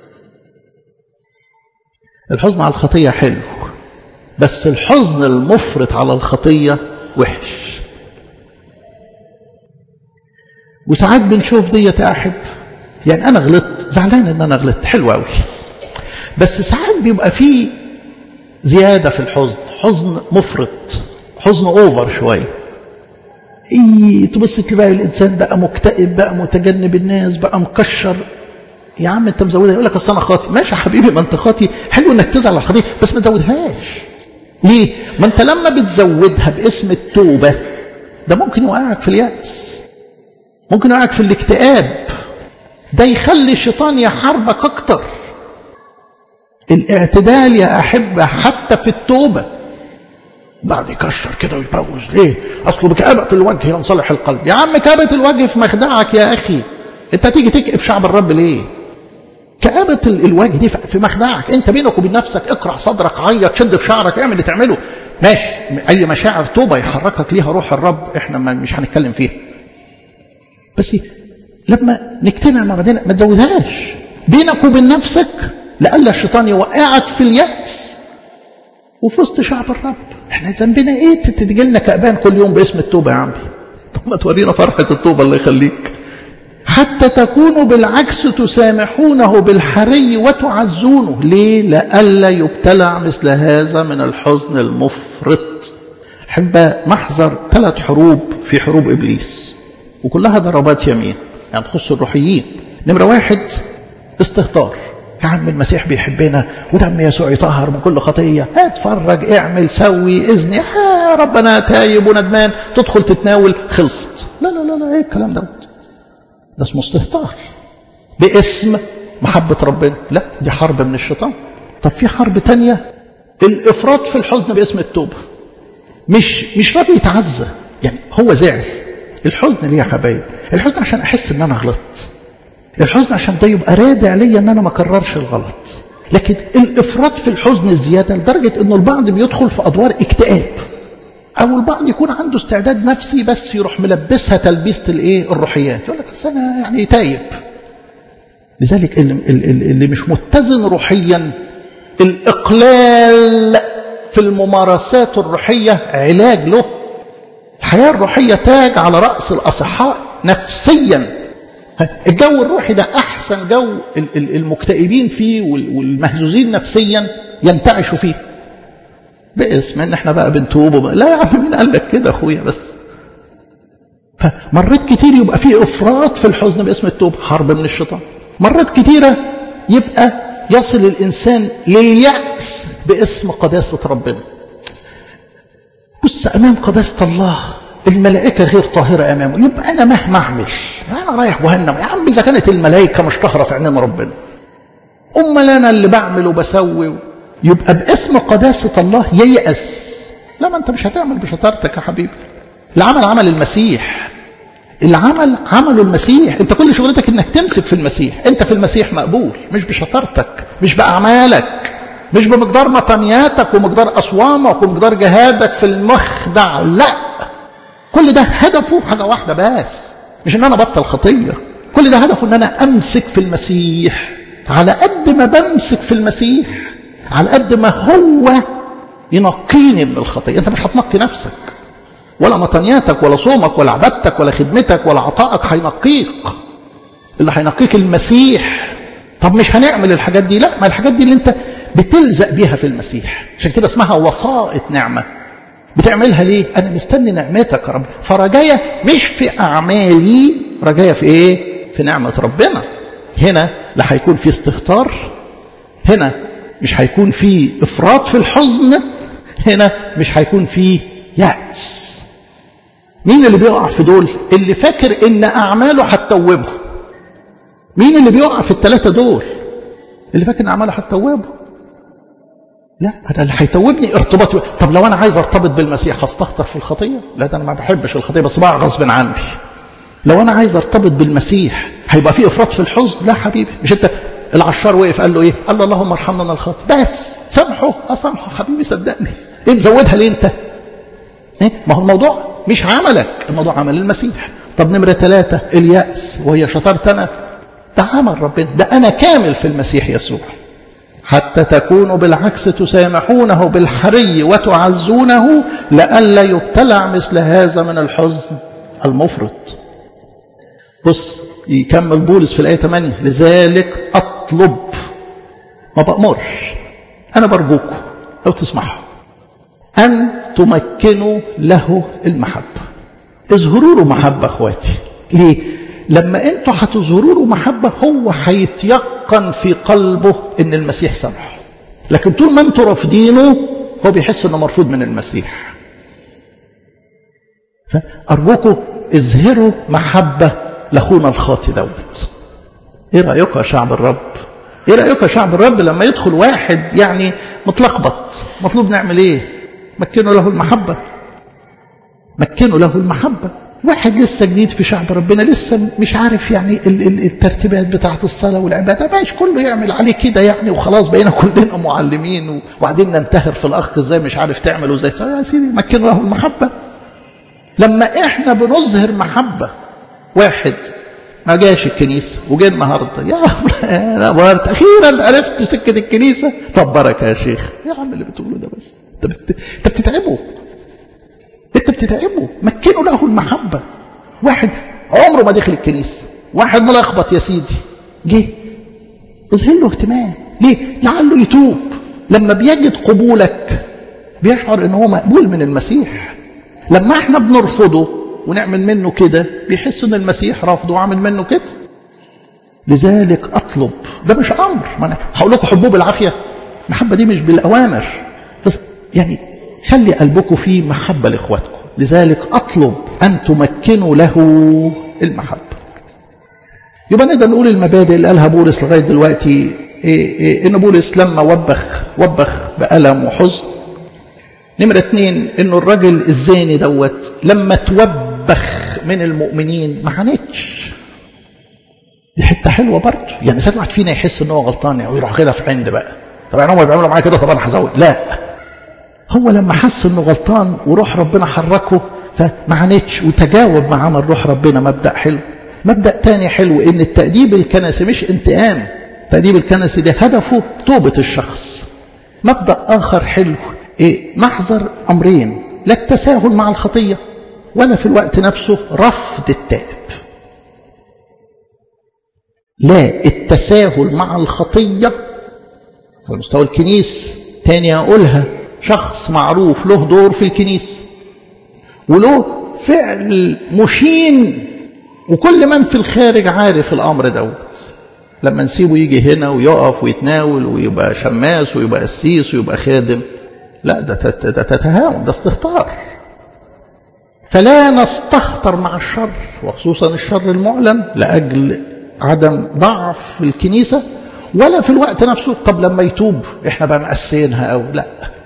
الحزن على الخطية حلو بس الحزن المفرط على الخطية وحش وساعات بنشوف ديت يا أحب يعني أنا غلطت زعلان إن أنا غلطت حلو أوي بس ساعات بيبقى فيه زيادة في الحزن حزن مفرط حزن أوفر شوية إيه تبص تلاقي الإنسان بقى مكتئب بقى متجنب الناس بقى مكشر يا عم أنت مزودها يقول لك أصل أنا خاطي ماشي يا حبيبي ما أنت خاطي حلو إنك تزعل على الخطية بس ما تزودهاش ليه؟ ما أنت لما بتزودها باسم التوبة ده ممكن يوقعك في اليأس ممكن يوقعك في الاكتئاب ده يخلي الشيطان يحاربك أكتر الاعتدال يا أحبة حتى في التوبة بعد يكشر كده ويبوز ليه أصله بكآبة الوجه ينصلح القلب يا عم كآبة الوجه في مخدعك يا أخي أنت تيجي تكئب شعب الرب ليه كآبة الوجه دي في مخدعك أنت بينك وبين نفسك اقرع صدرك عيط شد في شعرك اعمل اللي تعمله ماشي أي مشاعر توبة يحركك ليها روح الرب احنا مش هنتكلم فيها بس لما نجتمع مع بعضنا ما تزودهاش بينك وبين نفسك لألا الشيطان يوقعك في اليأس وفي وسط شعب الرب احنا ذنبنا ايه تتجي لنا كأبان كل يوم باسم التوبة يا عمي طب ما تورينا فرحة التوبة الله يخليك حتى تكونوا بالعكس تسامحونه بالحري وتعزونه ليه لألا يبتلع مثل هذا من الحزن المفرط حب نحذر ثلاث حروب في حروب إبليس وكلها ضربات يمين يعني تخص الروحيين نمرة واحد استهتار يا عم المسيح بيحبنا ودم يسوع يطهر من كل خطية اتفرج اعمل سوي اذني يا ربنا تايب وندمان تدخل تتناول خلصت لا لا لا لا ايه الكلام ده ده اسمه استهتار باسم محبة ربنا لا دي حرب من الشيطان طب في حرب تانية الافراط في الحزن باسم التوبة مش مش راضي يتعزى يعني هو زعل الحزن ليه يا حبايب الحزن عشان احس ان انا غلطت الحزن عشان ده يبقى رادع ليا ان انا ما اكررش الغلط لكن الافراط في الحزن الزياده لدرجه انه البعض بيدخل في ادوار اكتئاب او البعض يكون عنده استعداد نفسي بس يروح ملبسها تلبيسه الايه الروحيات يقول لك اصل انا يعني تايب لذلك اللي, اللي مش متزن روحيا الاقلال في الممارسات الروحيه علاج له الحياه الروحيه تاج على راس الاصحاء نفسيا الجو الروحي ده أحسن جو المكتئبين فيه والمهزوزين نفسيا ينتعشوا فيه باسم ان احنا بقى بنتوب لا يا عم مين قال لك كده اخويا بس فمرات كتير يبقى في افراط في الحزن باسم التوب حرب من الشيطان مرات كتيرة يبقى يصل الانسان لليأس باسم قداسة ربنا بص امام قداسة الله الملائكة غير طاهرة أمامه يبقى أنا مهما أعمل أنا رايح جهنم يا عم إذا كانت الملائكة مش طاهرة في عينين ربنا أمال أنا اللي بعمل وبسوي يبقى باسم قداسة الله ييأس لا ما أنت مش هتعمل بشطارتك يا حبيبي العمل عمل المسيح العمل عمله المسيح انت كل شغلتك انك تمسك في المسيح انت في المسيح مقبول مش بشطارتك مش بأعمالك مش بمقدار مطنياتك ومقدار أصوامك ومقدار جهادك في المخدع لا كل ده هدفه حاجة واحدة بس مش ان انا بطل خطية كل ده هدفه ان انا امسك في المسيح على قد ما بمسك في المسيح على قد ما هو ينقيني من الخطية انت مش هتنقي نفسك ولا مطنياتك ولا صومك ولا عبادتك ولا خدمتك ولا عطائك هينقيك اللي هينقيك المسيح طب مش هنعمل الحاجات دي لا ما الحاجات دي اللي انت بتلزق بيها في المسيح عشان كده اسمها وسائط نعمة بتعملها ليه أنا مستني نعمتك يا رب فرجايا مش في أعمالي رجايا في إيه في نعمة ربنا هنا لا هيكون في استهتار هنا مش هيكون في إفراط في الحزن هنا مش هيكون في يأس مين اللي بيقع في دول اللي فاكر ان اعماله هتتوبه مين اللي بيقع في الثلاثه دول اللي فاكر ان اعماله هتتوبه لا انا اللي هيتوبني ارتباطي طب لو انا عايز ارتبط بالمسيح هستهتر في الخطيه لا ده انا ما بحبش الخطيه بس بقى غصب عني لو انا عايز ارتبط بالمسيح هيبقى في افراط في الحزن لا حبيبي مش انت العشار وقف قال له ايه قال له اللهم ارحمنا من الخطا بس سامحه اسامحه حبيبي صدقني ايه مزودها ليه انت إيه؟ ما هو الموضوع مش عملك الموضوع عمل المسيح طب نمرة ثلاثة اليأس وهي شطارة أنا ده عمل ربنا ده أنا كامل في المسيح يسوع حتى تكونوا بالعكس تسامحونه بالحري وتعزونه لئلا يبتلع مثل هذا من الحزن المفرط بص يكمل بولس في الآية 8 لذلك أطلب ما بأمرش أنا برجوكم لو تسمحوا أن تمكنوا له المحبة اظهروا له محبة اخواتي ليه لما انتوا هتظهروا له محبة هو هيتيقن في قلبه ان المسيح سامحه لكن طول ما انتوا رافضينه هو بيحس انه مرفوض من المسيح فأرجوكم اظهروا محبة لاخونا الخاطي دوت ايه رأيكم يا شعب الرب ايه رأيكم يا شعب الرب لما يدخل واحد يعني متلخبط مطلوب نعمل ايه مكنوا له المحبة مكنوا له المحبة واحد لسه جديد في شعب ربنا لسه مش عارف يعني الترتيبات بتاعة الصلاة والعبادة مش كله يعمل عليه كده يعني وخلاص بقينا كلنا معلمين وبعدين ننتهر في الأخ ازاي مش عارف تعمل وازاي يا سيدي مكنوا له المحبة لما احنا بنظهر محبة واحد ما جاش الكنيسة وجه النهاردة يا انا بارت اخيرا عرفت سكة الكنيسة طب بركة يا شيخ يا عم اللي بتقوله ده بس انت بت... انت بتتعبه انت بتتعبه مكنوا له المحبة واحد عمره ما دخل الكنيسة واحد ملخبط يا سيدي جه اظهر له اهتمام ليه لعله يتوب لما بيجد قبولك بيشعر ان هو مقبول من المسيح لما احنا بنرفضه ونعمل منه كده بيحس ان المسيح رافضه وعامل منه كده لذلك اطلب ده مش امر ما انا هقول لكم حبوه بالعافيه المحبه دي مش بالاوامر بس يعني خلي قلبكم فيه محبه لاخواتكم لذلك اطلب ان تمكنوا له المحبه يبقى نقدر نقول المبادئ اللي قالها بولس لغايه دلوقتي إيه إيه ان بولس لما وبخ وبخ بالم وحزن نمرة اتنين انه الراجل الزاني دوت لما توبخ من المؤمنين ما عانتش دي حته حلوه برضه يعني ساعات واحد فينا يحس ان هو غلطان يعني ويروح كده في عند بقى طب يعني هم بيعملوا معايا كده طب انا هزود لا هو لما حس انه غلطان وروح ربنا حركه فما عانتش وتجاوب مع عمل روح ربنا مبدا حلو مبدا تاني حلو ان التاديب الكنسي مش انتقام التاديب الكنسي ده هدفه توبه الشخص مبدا اخر حلو إيه محذر أمرين لا التساهل مع الخطية ولا في الوقت نفسه رفض التائب لا التساهل مع الخطية على مستوى الكنيس تاني أقولها شخص معروف له دور في الكنيس وله فعل مشين وكل من في الخارج عارف الأمر دوت لما نسيبه يجي هنا ويقف ويتناول ويبقى شماس ويبقى قسيس ويبقى خادم لا ده ده تتهاون ده استهتار فلا نستهتر مع الشر وخصوصا الشر المعلن لأجل عدم ضعف في الكنيسة ولا في الوقت نفسه طب لما يتوب احنا بقى مقسينها أو لا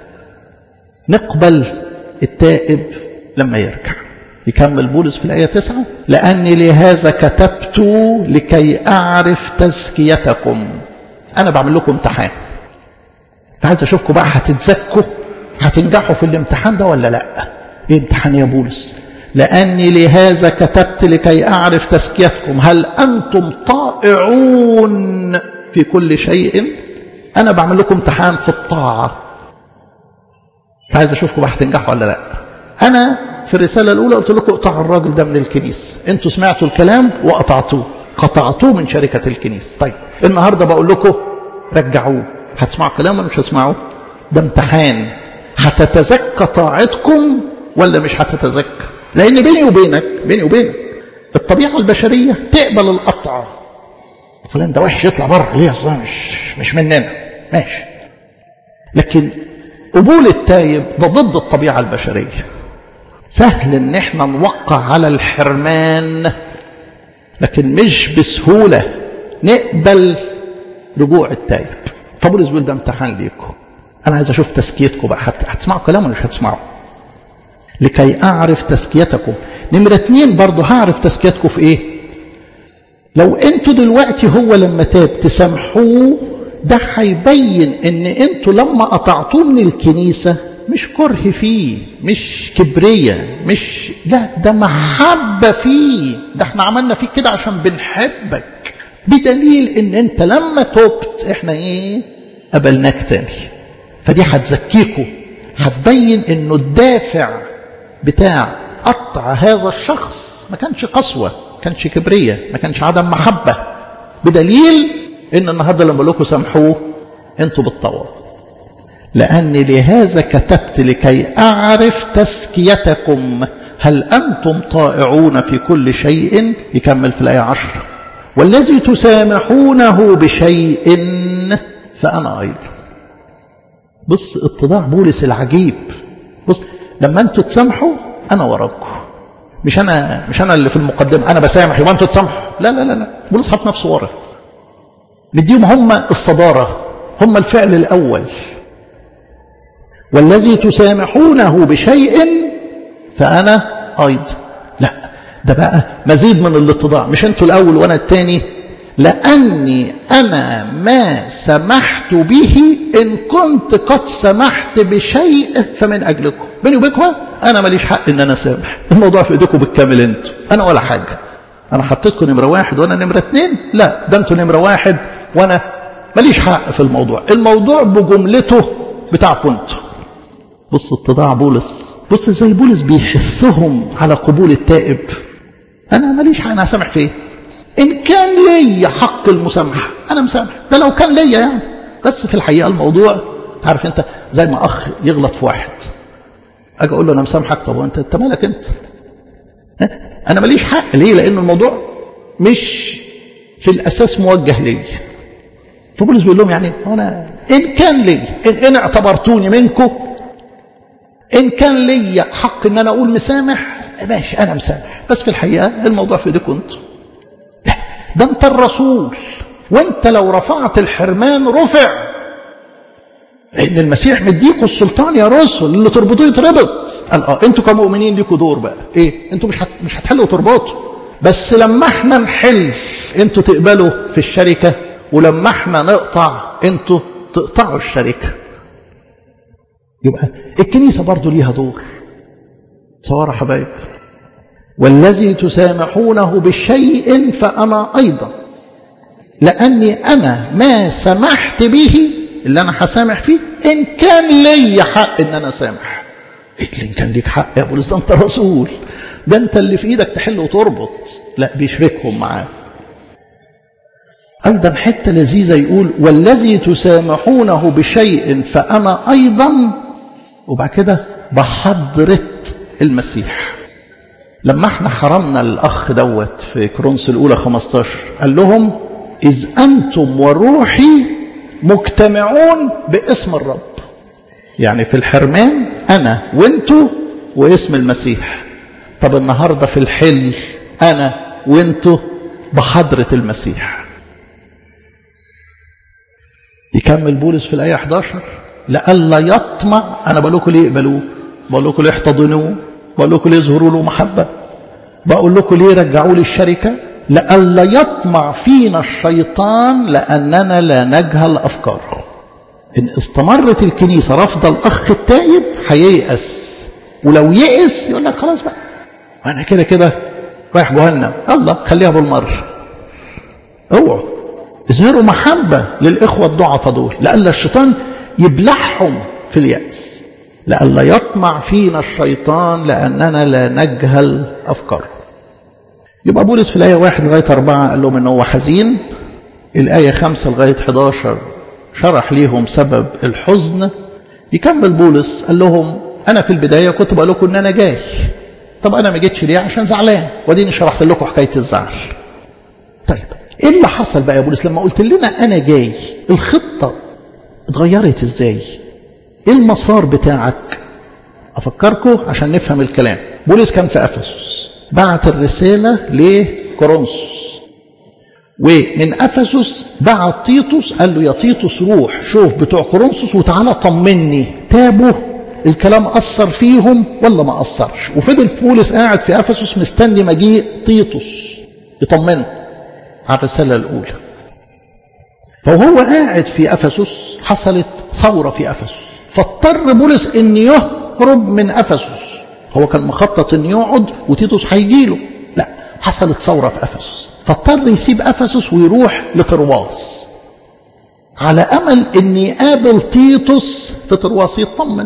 نقبل التائب لما يرجع يكمل بولس في الآية تسعة لأني لهذا كتبت لكي أعرف تزكيتكم أنا بعمل لكم امتحان فعايز أشوفكم بقى هتتزكوا هتنجحوا في الامتحان ده ولا لا ايه امتحان يا بولس لأني لهذا كتبت لكي أعرف تزكيتكم هل أنتم طائعون في كل شيء أنا بعمل لكم امتحان في الطاعة فعايز أشوفكم بقى هتنجحوا ولا لا أنا في الرسالة الأولى قلت لكم اقطعوا الراجل ده من الكنيسة انتوا سمعتوا الكلام وقطعتوه قطعتوه من شركة الكنيسة طيب النهاردة بقول لكم رجعوه هتسمعوا كلام ولا مش هتسمعوا ده امتحان هتتزكى طاعتكم ولا مش هتتزكى لان بيني وبينك بيني وبينك الطبيعه البشريه تقبل القطع فلان ده وحش يطلع بره ليه اصلا مش مش مننا ماشي لكن قبول التايب ده ضد الطبيعه البشريه سهل ان احنا نوقع على الحرمان لكن مش بسهوله نقبل رجوع التايب فبولس بيقول ده امتحان ليكم انا عايز اشوف تزكيتكم بقى هتسمعوا كلام ولا مش هتسمعوا لكي اعرف تزكيتكم نمره اتنين برضه هعرف تزكيتكم في ايه لو انتوا دلوقتي هو لما تاب تسامحوه ده هيبين ان انتوا لما قطعتوه من الكنيسه مش كره فيه مش كبرية مش لا ده محبة فيه ده احنا عملنا فيك كده عشان بنحبك بدليل ان انت لما تبت احنا ايه قبلناك تاني فدي هتزكيكوا هتبين انه الدافع بتاع قطع هذا الشخص ما كانش قسوة ما كانش كبرية ما كانش عدم محبة بدليل ان النهاردة لما لكم سامحوه انتوا بالطوع لأن لهذا كتبت لكي أعرف تزكيتكم هل أنتم طائعون في كل شيء يكمل في الآية عشر والذي تسامحونه بشيء فأنا أيضا بص اتضاع بولس العجيب بص لما أنتوا تسامحوا أنا وراكم مش أنا مش أنا اللي في المقدمة أنا بسامح يبقى أنتوا تسامحوا لا لا لا لا بولس حط نفسه ورا مديهم هم الصدارة هم الفعل الأول والذي تسامحونه بشيء فأنا أيضا لا ده بقى مزيد من الاتضاع مش انتوا الأول وأنا الثاني لأني أنا ما سمحت به إن كنت قد سمحت بشيء فمن أجلكم بيني وبينكم أنا ماليش حق إن أنا سامح الموضوع في إيديكم بالكامل أنتوا أنا ولا حاجة أنا حطيتكم نمرة واحد وأنا نمرة اتنين لا ده أنتوا نمرة واحد وأنا ماليش حق في الموضوع الموضوع بجملته بتاعكم أنتوا بص اتضاع بولس بص ازاي بولس بيحثهم على قبول التائب انا ماليش حق انا هسامح في ايه ان كان ليا حق المسامحه انا مسامح ده لو كان ليا يعني بس في الحقيقه الموضوع عارف انت زي ما اخ يغلط في واحد اجي اقول له انا مسامحك طب وانت انت مالك انت انا ماليش حق ليه لان الموضوع مش في الاساس موجه لي فبولس بيقول لهم يعني انا ان كان لي ان, إن اعتبرتوني منكم إن كان لي حق إن أنا أقول مسامح ماشي أنا مسامح بس في الحقيقة الموضوع في إيديكم أنتوا لا ده أنت الرسول وأنت لو رفعت الحرمان رفع لأن المسيح مديكوا السلطان يا رسل اللي تربطوه يتربط قال اه انتوا كمؤمنين ليكوا دور بقى ايه انتوا مش هت... مش هتحلوا وتربطوا بس لما احنا نحل انتوا تقبلوا في الشركه ولما احنا نقطع انتوا تقطعوا الشركه يبقى الكنيسة برضو ليها دور تصور حبايب والذي تسامحونه بشيء فأنا أيضا لأني أنا ما سمحت به اللي أنا هسامح فيه إن كان لي حق إن أنا سامح إيه إن كان ليك حق يا بولس ده أنت رسول ده أنت اللي في إيدك تحل وتربط لا بيشركهم معاه أيضا حتة لذيذة يقول والذي تسامحونه بشيء فأنا أيضا وبعد كده بحضرة المسيح لما احنا حرمنا الأخ دوت في كرونس الأولى 15 قال لهم إذ أنتم وروحي مجتمعون باسم الرب يعني في الحرمان أنا وانتوا واسم المسيح طب النهاردة في الحل أنا وانتوا بحضرة المسيح يكمل بولس في الآية 11 لئلا يطمع أنا بقول لكم ليه اقبلوه بقول لكم ليه احتضنوه بقول لكم ليه يظهروا له محبة بقول لكم ليه رجعوا لي الشركة لئلا يطمع فينا الشيطان لأننا لا نجهل أفكاره إن استمرت الكنيسة رفض الأخ التائب هييأس ولو يئس يقول لك خلاص بقى أنا كده كده رايح جهنم الله خليها بالمرة اوعوا اظهروا محبة للإخوة الضعفاء دول لألا الشيطان يبلعهم في اليأس لئلا يطمع فينا الشيطان لأننا لا نجهل أفكاره يبقى بولس في الآية واحد لغاية أربعة قال لهم إن هو حزين الآية خمسة لغاية 11 شرح ليهم سبب الحزن يكمل بولس قال لهم أنا في البداية كنت بقول لكم إن أنا جاي طب أنا ما جيتش ليه عشان زعلان وديني شرحت لكم حكاية الزعل طيب إيه اللي حصل بقى يا بولس لما قلت لنا أنا جاي الخطة اتغيرت إزاي إيه المسار بتاعك أفكركم عشان نفهم الكلام بولس كان في أفسس بعت الرسالة لكورنثوس ومن افسس بعت تيتوس قال له يا تيتوس روح شوف بتوع كورنثوس وتعالى طمني تابوا الكلام اثر فيهم ولا ما اثرش وفضل بولس قاعد في افسس مستني مجيء تيتوس يطمنه على الرساله الاولى فهو قاعد في افسس حصلت ثوره في افسس فاضطر بولس ان يهرب من افسس هو كان مخطط ان يقعد وتيتوس هيجي له لا حصلت ثوره في افسس فاضطر يسيب افسس ويروح لطرواس على امل ان يقابل تيتوس في طرواس يطمن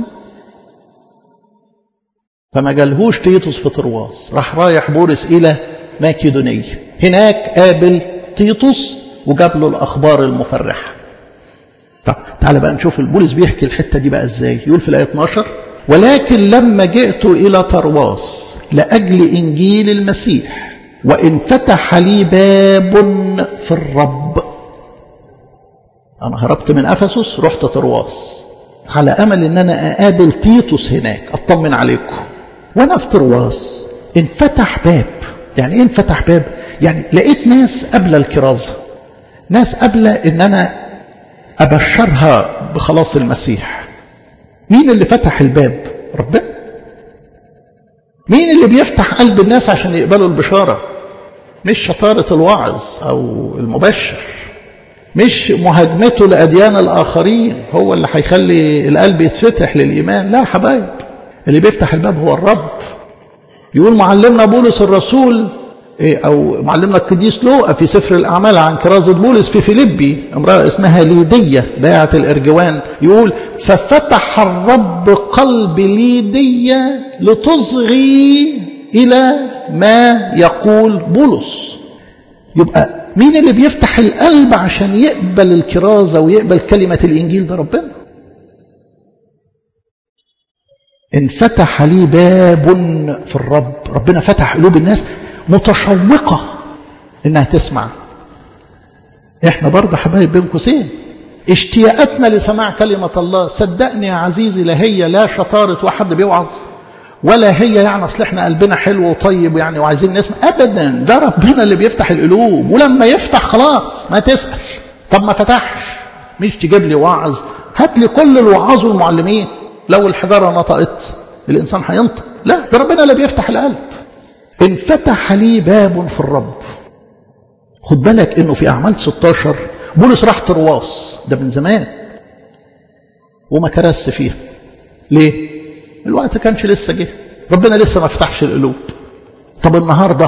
فما جالهوش تيتوس في طرواس راح رايح بولس الى ماكيدونيه هناك قابل تيتوس وجاب له الاخبار المفرحه طب تعالى بقى نشوف البولس بيحكي الحته دي بقى ازاي يقول في الايه 12 ولكن لما جئت الى طرواس لاجل انجيل المسيح وإن فتح لي باب في الرب أنا هربت من أفسس رحت طرواس على أمل إن أنا أقابل تيتوس هناك أطمن عليكم وأنا في طرواس انفتح باب يعني إيه انفتح باب؟ يعني لقيت ناس قبل الكرازة ناس قبل إن أنا أبشرها بخلاص المسيح مين اللي فتح الباب؟ ربنا مين اللي بيفتح قلب الناس عشان يقبلوا البشارة مش شطارة الواعظ أو المبشر مش مهاجمته لأديان الآخرين هو اللي هيخلي القلب يتفتح للإيمان لا حبايب اللي بيفتح الباب هو الرب يقول معلمنا بولس الرسول أو معلمنا القديس لوقا في سفر الأعمال عن كرازة بولس في فيليبي امرأة اسمها ليدية باعة الإرجوان يقول ففتح الرب قلب ليدية لتصغي إلى ما يقول بولس يبقى مين اللي بيفتح القلب عشان يقبل الكرازة ويقبل كلمة الإنجيل ده ربنا انفتح لي باب في الرب ربنا فتح قلوب الناس متشوقة انها تسمع احنا برضه حبايب بين قوسين اشتياقاتنا لسماع كلمة الله صدقني يا عزيزي لا هي لا شطارة واحد بيوعظ ولا هي يعني اصل احنا قلبنا حلو وطيب يعني وعايزين نسمع ابدا ده ربنا اللي بيفتح القلوب ولما يفتح خلاص ما تسال طب ما فتحش مش تجيب لي واعظ هات لي كل الوعاظ والمعلمين لو الحجاره نطقت الانسان هينطق لا ده ربنا اللي بيفتح القلب انفتح لي باب في الرب خد بالك انه في اعمال 16 بولس راح ترواس ده من زمان وما كرس فيها ليه الوقت كانش لسه جه ربنا لسه ما فتحش القلوب طب النهارده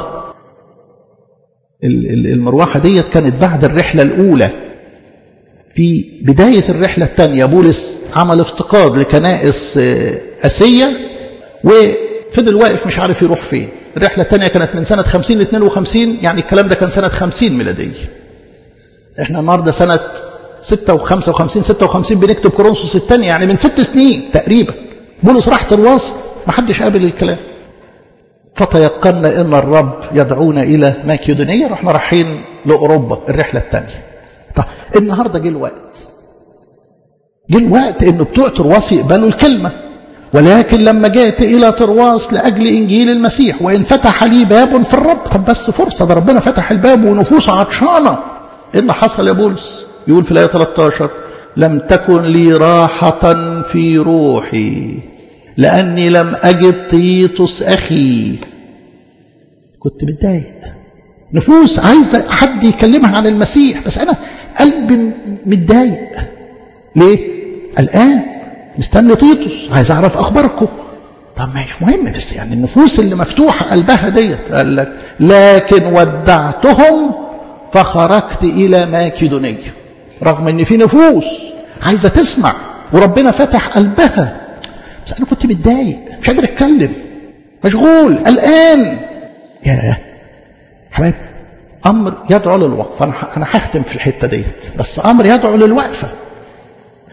المروحه ديت كانت بعد الرحله الاولى في بدايه الرحله الثانيه بولس عمل افتقاد لكنائس اسيه وفضل واقف مش عارف يروح فين الرحله الثانيه كانت من سنه 50 ل 52 يعني الكلام ده كان سنه 50 ميلاديه احنا النهارده سنه 56 56 بنكتب كورنثوس الثانيه يعني من ست سنين تقريبا بولس راح ترواس ما حدش قابل الكلام فتيقنا ان الرب يدعونا الى ماكيدونيه رحنا رايحين لاوروبا الرحله الثانيه طب النهارده جه الوقت جه الوقت ان بتوع ترواس يقبلوا الكلمه ولكن لما جئت الى ترواس لاجل انجيل المسيح وان فتح لي باب في الرب طب بس فرصه ده ربنا فتح الباب ونفوس عطشانه ايه اللي حصل يا بولس يقول في الايه 13 لم تكن لي راحة في روحي لأني لم أجد تيتوس أخي كنت متضايق نفوس عايزة حد يكلمها عن المسيح بس أنا قلبي متضايق ليه؟ الآن مستني تيتوس عايز أعرف أخباركم طب ما مش مهم بس يعني النفوس اللي مفتوحة قلبها ديت قال لك لكن ودعتهم فخرجت إلى ماكدونية رغم ان في نفوس عايزه تسمع وربنا فتح قلبها بس انا كنت متضايق مش قادر اتكلم مشغول قلقان يا حبايب امر يدعو للوقفه انا انا هختم في الحته ديت بس امر يدعو للوقفه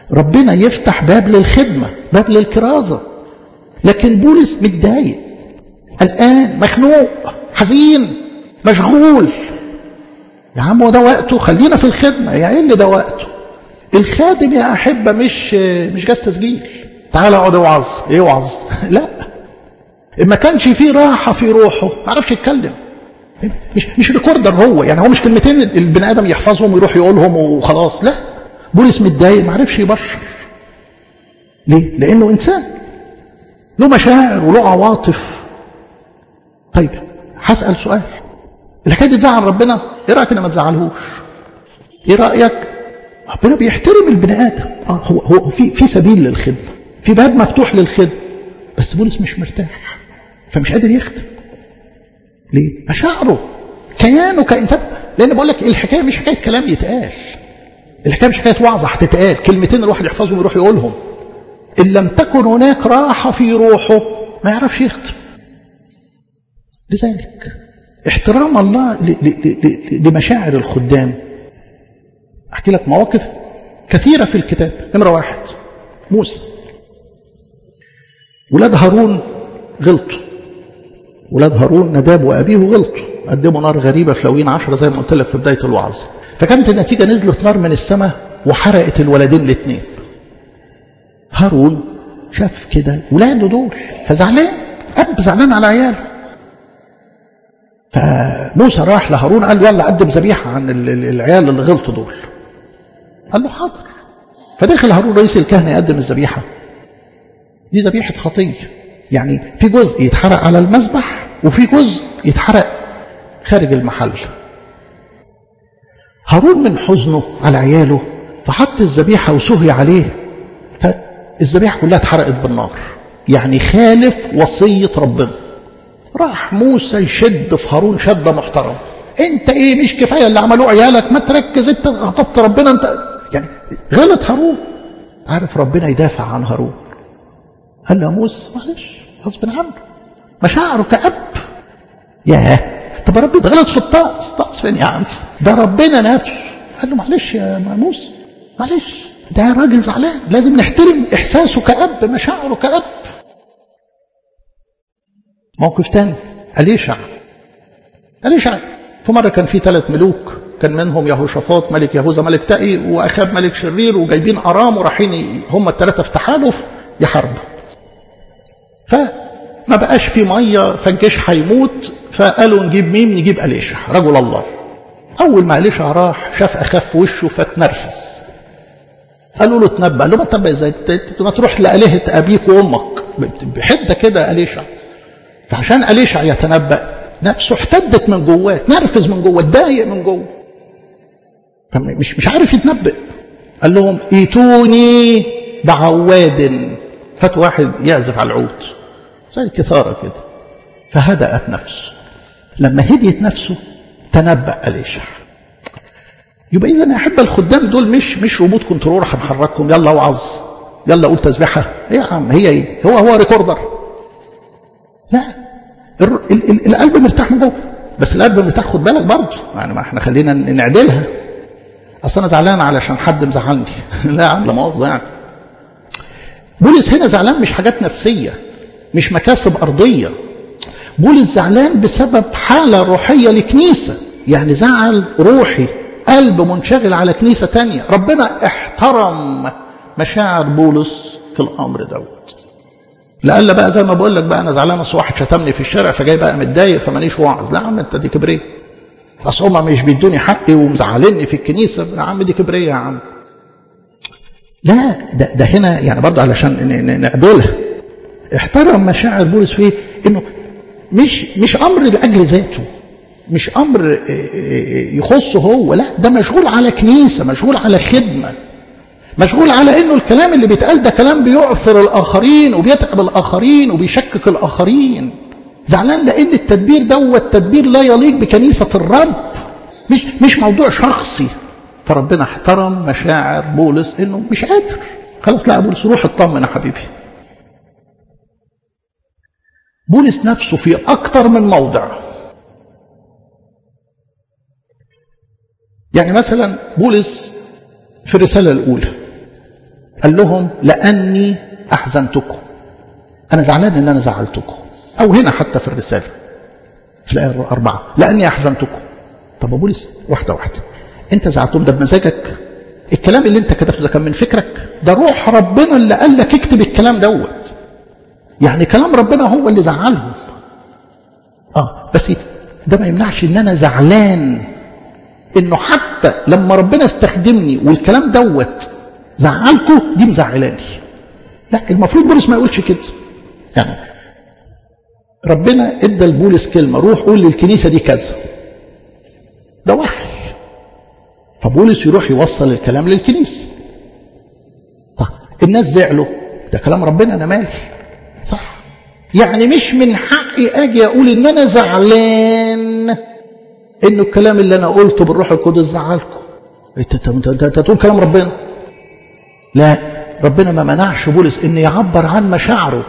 ربنا يفتح باب للخدمة باب للكرازة لكن بولس متضايق قلقان مخنوق حزين مشغول يا عم هو ده وقته خلينا في الخدمة يا ايه اللي ده وقته الخادم يا أحبة مش مش جاز تسجيل تعال اقعد اوعظ ايه اوعظ لا ما كانش فيه راحة في روحه ما عرفش يتكلم مش مش ريكوردر هو يعني هو مش كلمتين البني ادم يحفظهم ويروح يقولهم وخلاص لا بولس متضايق ما عرفش يبشر ليه؟ لانه انسان له مشاعر وله عواطف طيب هسأل سؤال الحكايه دي تزعل ربنا ايه رايك ان ما تزعلهوش ايه رايك ربنا بيحترم البني ادم اه هو هو في في سبيل للخدمه في باب مفتوح للخدمه بس بولس مش مرتاح فمش قادر يخدم ليه مشاعره كيانه كانسان لان بقول لك الحكايه مش حكايه كلام يتقال الحكايه مش حكايه وعظه هتتقال كلمتين الواحد يحفظهم ويروح يقولهم ان لم تكن هناك راحه في روحه ما يعرفش يخدم لذلك احترام الله لمشاعر الخدام احكي لك مواقف كثيره في الكتاب نمره واحد موسى ولاد هارون غلطوا ولاد هارون نداب وابيه غلطوا قدموا نار غريبه في لوين عشرة زي ما قلت لك في بدايه الوعظ فكانت النتيجه نزلت نار من السماء وحرقت الولدين الاثنين هارون شاف كده ولاده دول فزعلان اب زعلان على عياله فموسى راح لهارون قال له يلا قدم ذبيحه عن العيال اللي غلطوا دول قال له حاضر فدخل هارون رئيس الكهنه يقدم الذبيحه دي ذبيحه خطيه يعني في جزء يتحرق على المذبح وفي جزء يتحرق خارج المحل هارون من حزنه على عياله فحط الذبيحه وسهي عليه فالذبيحه كلها اتحرقت بالنار يعني خالف وصيه ربنا راح موسى يشد في هارون شده محترمه انت ايه مش كفايه اللي عملوه عيالك ما تركز انت غضبت ربنا انت يعني غلط هارون عارف ربنا يدافع عن هارون قال له يا موسى معلش غصب عنه مشاعره كأب ياه طب يا ربي ده غلط في الطقس طقس فين يا عم ده ربنا نفسه قال له معلش يا موسى معلش ده راجل زعلان لازم نحترم احساسه كأب مشاعره كأب موقف تاني أليشع أليشع في مرة كان في ثلاث ملوك كان منهم يهوشافاط ملك يهوذا ملك تقي وأخاب ملك شرير وجايبين أرام ورايحين هم الثلاثة في تحالف يحاربوا فما بقاش في مية فالجيش هيموت فقالوا نجيب مين نجيب أليشع رجل الله أول ما أليشع راح شاف أخاف في وشه فتنرفز قالوا له تنبأ قال له ما تنبأ ازاي ما تروح لآلهة أبيك وأمك بحدة كده أليشع فعشان أليشع يتنبأ نفسه احتدت من جواه اتنرفز من جواه اتضايق من جوه فمش مش عارف يتنبأ قال لهم ايتوني بعواد هات واحد يعزف على العود زي الكثارة كده فهدأت نفسه لما هديت نفسه تنبأ أليشع يبقى إذا يا أحب الخدام دول مش مش ريموت كنترول هنحركهم يلا اوعظ يلا قول تسبيحة إيه يا عم هي إيه هو هو ريكوردر لا القلب مرتاح من جوه بس القلب مرتاح خد بالك برضه يعني ما احنا خلينا نعدلها اصل انا زعلان علشان حد مزعلني لا يا عم لا مؤاخذه يعني بولس هنا زعلان مش حاجات نفسيه مش مكاسب ارضيه بولس زعلان بسبب حاله روحيه لكنيسه يعني زعل روحي قلب منشغل على كنيسه تانية ربنا احترم مشاعر بولس في الامر دوت لألا بقى زي ما بقول لك بقى انا زعلان اصل واحد شتمني في الشارع فجاي بقى متضايق فمانيش واعظ لا يا عم انت دي كبريه اصل هما مش بيدوني حقي ومزعليني في الكنيسه يا عم دي كبريه يا عم لا ده, ده هنا يعني برضه علشان نعدلها احترم مشاعر بولس فيه انه مش مش امر لاجل ذاته مش امر يخصه هو لا ده مشغول على كنيسه مشغول على خدمه مشغول على انه الكلام اللي بيتقال ده كلام بيعثر الاخرين وبيتعب الاخرين وبيشكك الاخرين زعلان لان التدبير دوت تدبير لا يليق بكنيسه الرب مش مش موضوع شخصي فربنا احترم مشاعر بولس انه مش قادر خلاص لا بولس روح اطمن يا حبيبي بولس نفسه في اكتر من موضع يعني مثلا بولس في الرساله الاولى قال لهم لأني أحزنتكم أنا زعلان إن أنا زعلتكم أو هنا حتى في الرسالة في الآية الأربعة لأني أحزنتكم طب يا بولس واحدة واحدة أنت زعلتهم ده بمزاجك الكلام اللي أنت كتبته ده كان من فكرك ده روح ربنا اللي قال لك اكتب الكلام دوت يعني كلام ربنا هو اللي زعلهم اه بس ده ما يمنعش ان انا زعلان انه حتى لما ربنا استخدمني والكلام دوت زعلكم دي مزعلاني لا المفروض بولس ما يقولش كده يعني ربنا ادى لبولس كلمه روح قول للكنيسه دي كذا ده وحي فبولس يروح يوصل الكلام للكنيسه طيب الناس زعلوا ده كلام ربنا انا مالي صح يعني مش من حقي اجي اقول ان انا زعلان انه الكلام اللي انا قلته بالروح القدس زعلكم انت انت تقول كلام ربنا لا ربنا ما منعش بولس ان يعبر عن مشاعره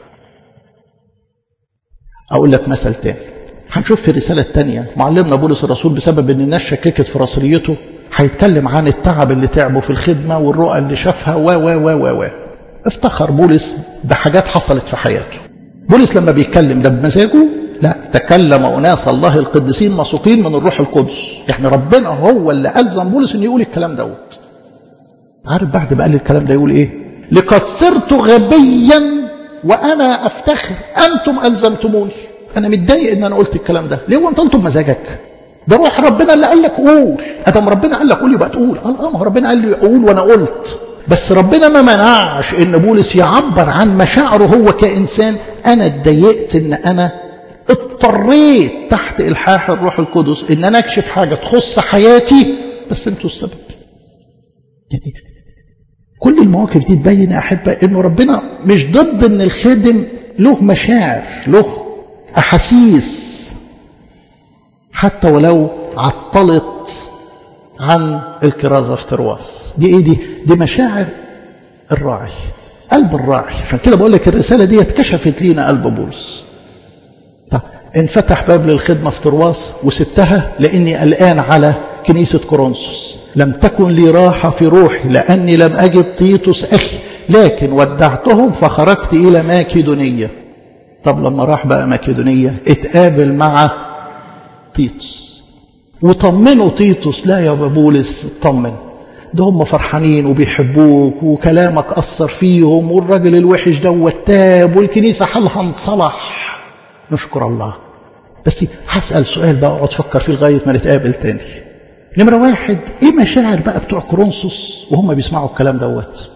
اقول لك مثل تاني هنشوف في الرسالة الثانية معلمنا بولس الرسول بسبب ان الناس شككت في رسوليته هيتكلم عن التعب اللي تعبه في الخدمة والرؤى اللي شافها و و و و و افتخر بولس بحاجات حصلت في حياته بولس لما بيتكلم ده بمزاجه لا تكلم أناس الله القديسين مسوقين من الروح القدس يعني ربنا هو اللي ألزم بولس أن يقول الكلام دوت عارف بعد ما قال الكلام ده يقول إيه لقد صرت غبيا وأنا أفتخر أنتم ألزمتموني أنا متضايق إن أنا قلت الكلام ده ليه وأنت أنتم مزاجك ده روح ربنا اللي قال لك قول ادم ربنا قال لك قول يبقى تقول قال اه ما ربنا قال لي قول وانا قلت بس ربنا ما منعش ان بولس يعبر عن مشاعره هو كانسان انا اتضايقت ان انا اضطريت تحت الحاح الروح القدس ان انا اكشف حاجه تخص حياتي بس انتوا السبب يعني كل المواقف دي تبين يا احبه انه ربنا مش ضد ان الخادم له مشاعر له احاسيس حتى ولو عطلت عن الكرازة في ترواس دي ايه دي دي مشاعر الراعي قلب الراعي عشان كده بقول لك الرسالة دي اتكشفت لينا قلب بولس طب انفتح باب للخدمة في ترواس وسبتها لاني قلقان على كنيسة كورنثوس لم تكن لي راحة في روحي لأني لم أجد تيتوس أخي لكن ودعتهم فخرجت إلى ماكيدونية طب لما راح بقى ماكيدونية اتقابل مع تيتوس وطمنوا تيتوس لا يا بولس اطمن ده هم فرحانين وبيحبوك وكلامك أثر فيهم والراجل الوحش ده تاب والكنيسة حالها انصلح نشكر الله بس هسأل سؤال بقى اقعد فكر فيه لغاية ما نتقابل تاني نمرة واحد ايه مشاعر بقى بتوع كورنثوس وهم بيسمعوا الكلام دوت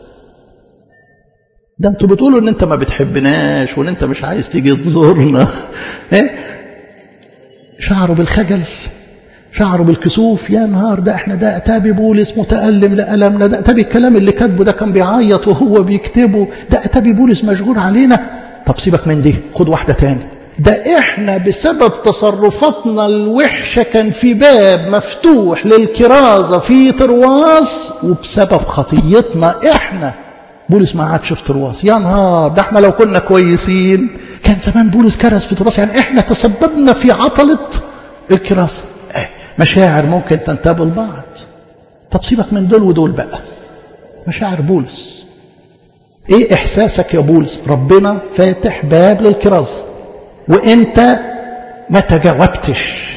ده انتوا بتقولوا ان انت ما بتحبناش وان انت مش عايز تيجي تزورنا ايه شعروا بالخجل شعروا بالكسوف يا نهار ده احنا ده اتابي بولس متألم لألمنا ده اتابي الكلام اللي كاتبه ده كان بيعيط وهو بيكتبه ده اتابي بولس مشغول علينا طب سيبك من دي خد واحدة تاني ده احنا بسبب تصرفاتنا الوحشة كان في باب مفتوح للكرازة في ترواس وبسبب خطيتنا احنا بولس ما عادش في ترواس يا نهار ده احنا لو كنا كويسين كان زمان بولس كرز في ترواس يعني احنا تسببنا في عطلة الكراسة اه مشاعر ممكن تنتاب البعض طب سيبك من دول ودول بقى مشاعر بولس ايه احساسك يا بولس ربنا فاتح باب للكرازة وانت ما تجاوبتش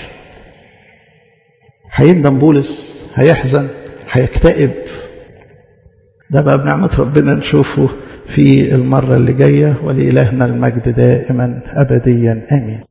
هيندم بولس هيحزن هيكتئب ده بقى بنعمة ربنا نشوفه في المرة اللي جاية ولإلهنا المجد دائما أبديا آمين